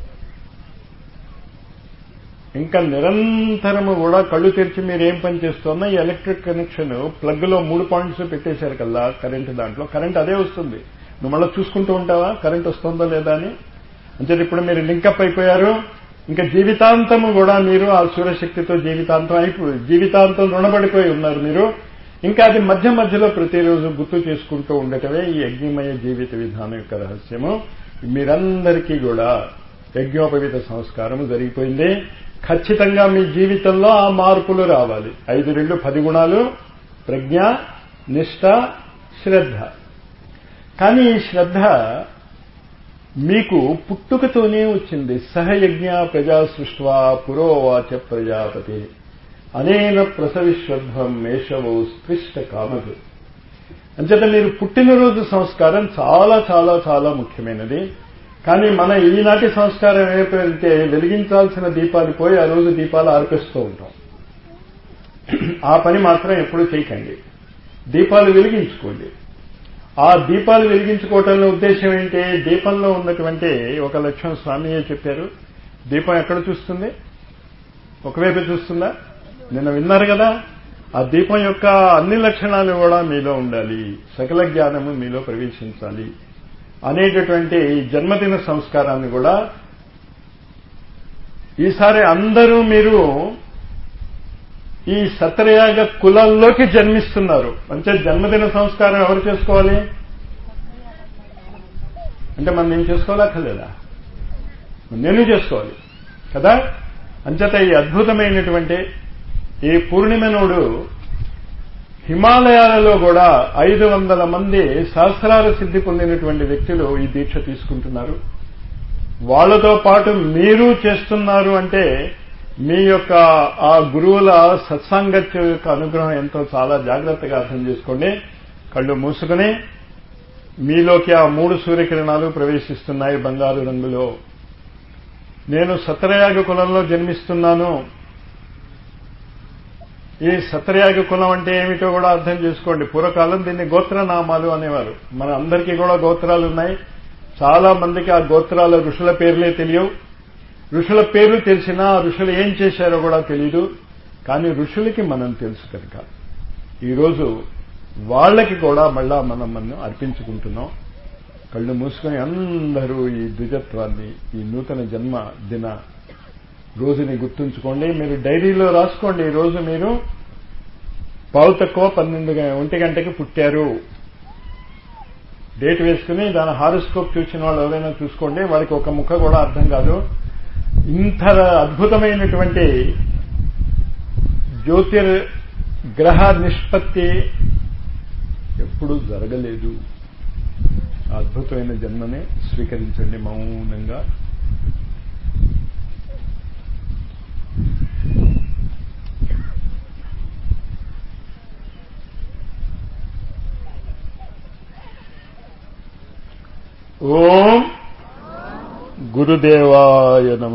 ఇంకా నిరంతరము కూడా కళ్ళు తెరిచి మీరు ఏం పని చేస్తున్నా ఈ ఎలక్ట్రిక్ కనెక్షన్ ప్లగ్ లో మూడు పాయింట్స్ పెట్టేశారు కల్లా కరెంట్ దాంట్లో కరెంట్ అదే వస్తుంది నువ్వు మళ్ళీ చూసుకుంటూ ఉంటావా కరెంట్ వస్తుందో లేదా అని అంటే ఇప్పుడు మీరు లింకప్ అయిపోయారు ఇంకా జీవితాంతము కూడా మీరు ఆ సూర్యశక్తితో జీవితాంతం అయిపో జీవితాంతం రుణపడిపోయి ఉన్నారు మీరు ఇంకా అది మధ్య మధ్యలో ప్రతిరోజు గుర్తు చేసుకుంటూ ఉండటమే ఈ యజ్ఞమయ జీవిత విధానం యొక్క రహస్యము మీరందరికీ కూడా యజ్ఞోపవిత సంస్కారం జరిగిపోయింది ఖచ్చితంగా మీ జీవితంలో ఆ మార్పులు రావాలి ఐదు రెండు పది గుణాలు ప్రజ్ఞ నిష్ట శ్రద్ధ కానీ ఈ శ్రద్ధ మీకు పుట్టుకతోనే వచ్చింది సహయజ్ఞ ప్రజా సృష్వా పురోవాచ ప్రజాపతి అనేన ప్రసవిశ్వధ్వం మేషవో స్పృష్ట కామదు అంచేత మీరు పుట్టినరోజు సంస్కారం చాలా చాలా చాలా ముఖ్యమైనది కానీ మన ఈనాటి సంస్కారం ఏమైపోయిందంటే వెలిగించాల్సిన దీపాలు పోయి ఆ రోజు దీపాలు ఆర్పిస్తూ ఉంటాం ఆ పని మాత్రం ఎప్పుడూ చేయకండి దీపాలు వెలిగించుకోండి ఆ దీపాలు వెలిగించుకోవటంలో ఉద్దేశం ఏంటి దీపంలో ఉన్నటువంటి ఒక లక్ష్యం స్వామియే చెప్పారు దీపం ఎక్కడ చూస్తుంది ఒకవైపు చూస్తుందా నిన్న విన్నారు కదా ఆ దీపం యొక్క అన్ని లక్షణాలు కూడా మీలో ఉండాలి సకల జ్ఞానము మీలో ప్రవేశించాలి అనేటటువంటి జన్మదిన సంస్కారాన్ని కూడా ఈసారి అందరూ మీరు ఈ సత్రయాగ కులంలోకి జన్మిస్తున్నారు అంటే జన్మదిన సంస్కారం ఎవరు చేసుకోవాలి అంటే మనం నేను చేసుకోవాలక్కర్లేదా నేను చేసుకోవాలి కదా అంచేత ఈ అద్భుతమైనటువంటి ఈ పూర్ణిమ నోడు హిమాలయాలలో కూడా ఐదు వందల మంది సహస్రాల సిద్ధి పొందినటువంటి వ్యక్తులు ఈ దీక్ష తీసుకుంటున్నారు వాళ్లతో పాటు మీరు చేస్తున్నారు అంటే మీ యొక్క ఆ గురువుల సత్సాంగత్య యొక్క అనుగ్రహం ఎంతో చాలా జాగ్రత్తగా అర్థం చేసుకోండి కళ్ళు మూసుకుని మీలోకి ఆ మూడు సూర్యకిరణాలు ప్రవేశిస్తున్నాయి బంగారు రంగులో నేను సత్రయాగ కులంలో జన్మిస్తున్నాను ఈ సత్రయాగ కులం అంటే ఏమిటో కూడా అర్థం చేసుకోండి పూర్వకాలం దీన్ని గోత్రనామాలు అనేవారు మన అందరికీ కూడా గోత్రాలు ఉన్నాయి చాలా మందికి ఆ గోత్రాల ఋషుల పేర్లే తెలియవు ఋషుల పేర్లు తెలిసినా ఋషులు ఏం చేశారో కూడా తెలియదు కానీ ఋషులకి మనం తెలుసు కనుక ఈరోజు వాళ్ళకి కూడా మళ్ళా మనం మనం అర్పించుకుంటున్నాం కళ్ళు మూసుకొని అందరూ ఈ ద్విజత్వాన్ని ఈ నూతన జన్మ దిన రోజుని గుర్తుంచుకోండి మీరు డైరీలో రాసుకోండి ఈ రోజు మీరు పావు తక్కువ పన్నెండు ఒంటి గంటకి పుట్టారు డేట్ వేసుకుని దాని హారోస్కోప్ చూసిన వాళ్ళు ఎవరైనా చూసుకోండి వారికి ఒక ముక్క కూడా అర్థం కాదు ఇంత అద్భుతమైనటువంటి జ్యోతిర్ గ్రహ నిష్పత్తి ఎప్పుడూ జరగలేదు అద్భుతమైన జన్మని స్వీకరించండి మౌనంగా ఓం గురుదేవాయ నమ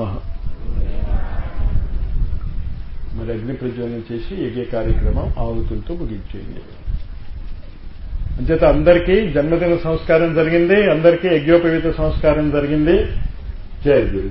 మరి అగ్ని ప్రజ్వలన చేసి యజ్ఞ కార్యక్రమం ఆవుతులతో ముగించేయండి అంచేత అందరికీ జన్మదిన సంస్కారం జరిగింది అందరికీ యజ్ఞోపవీత సంస్కారం జరిగింది జయ గురు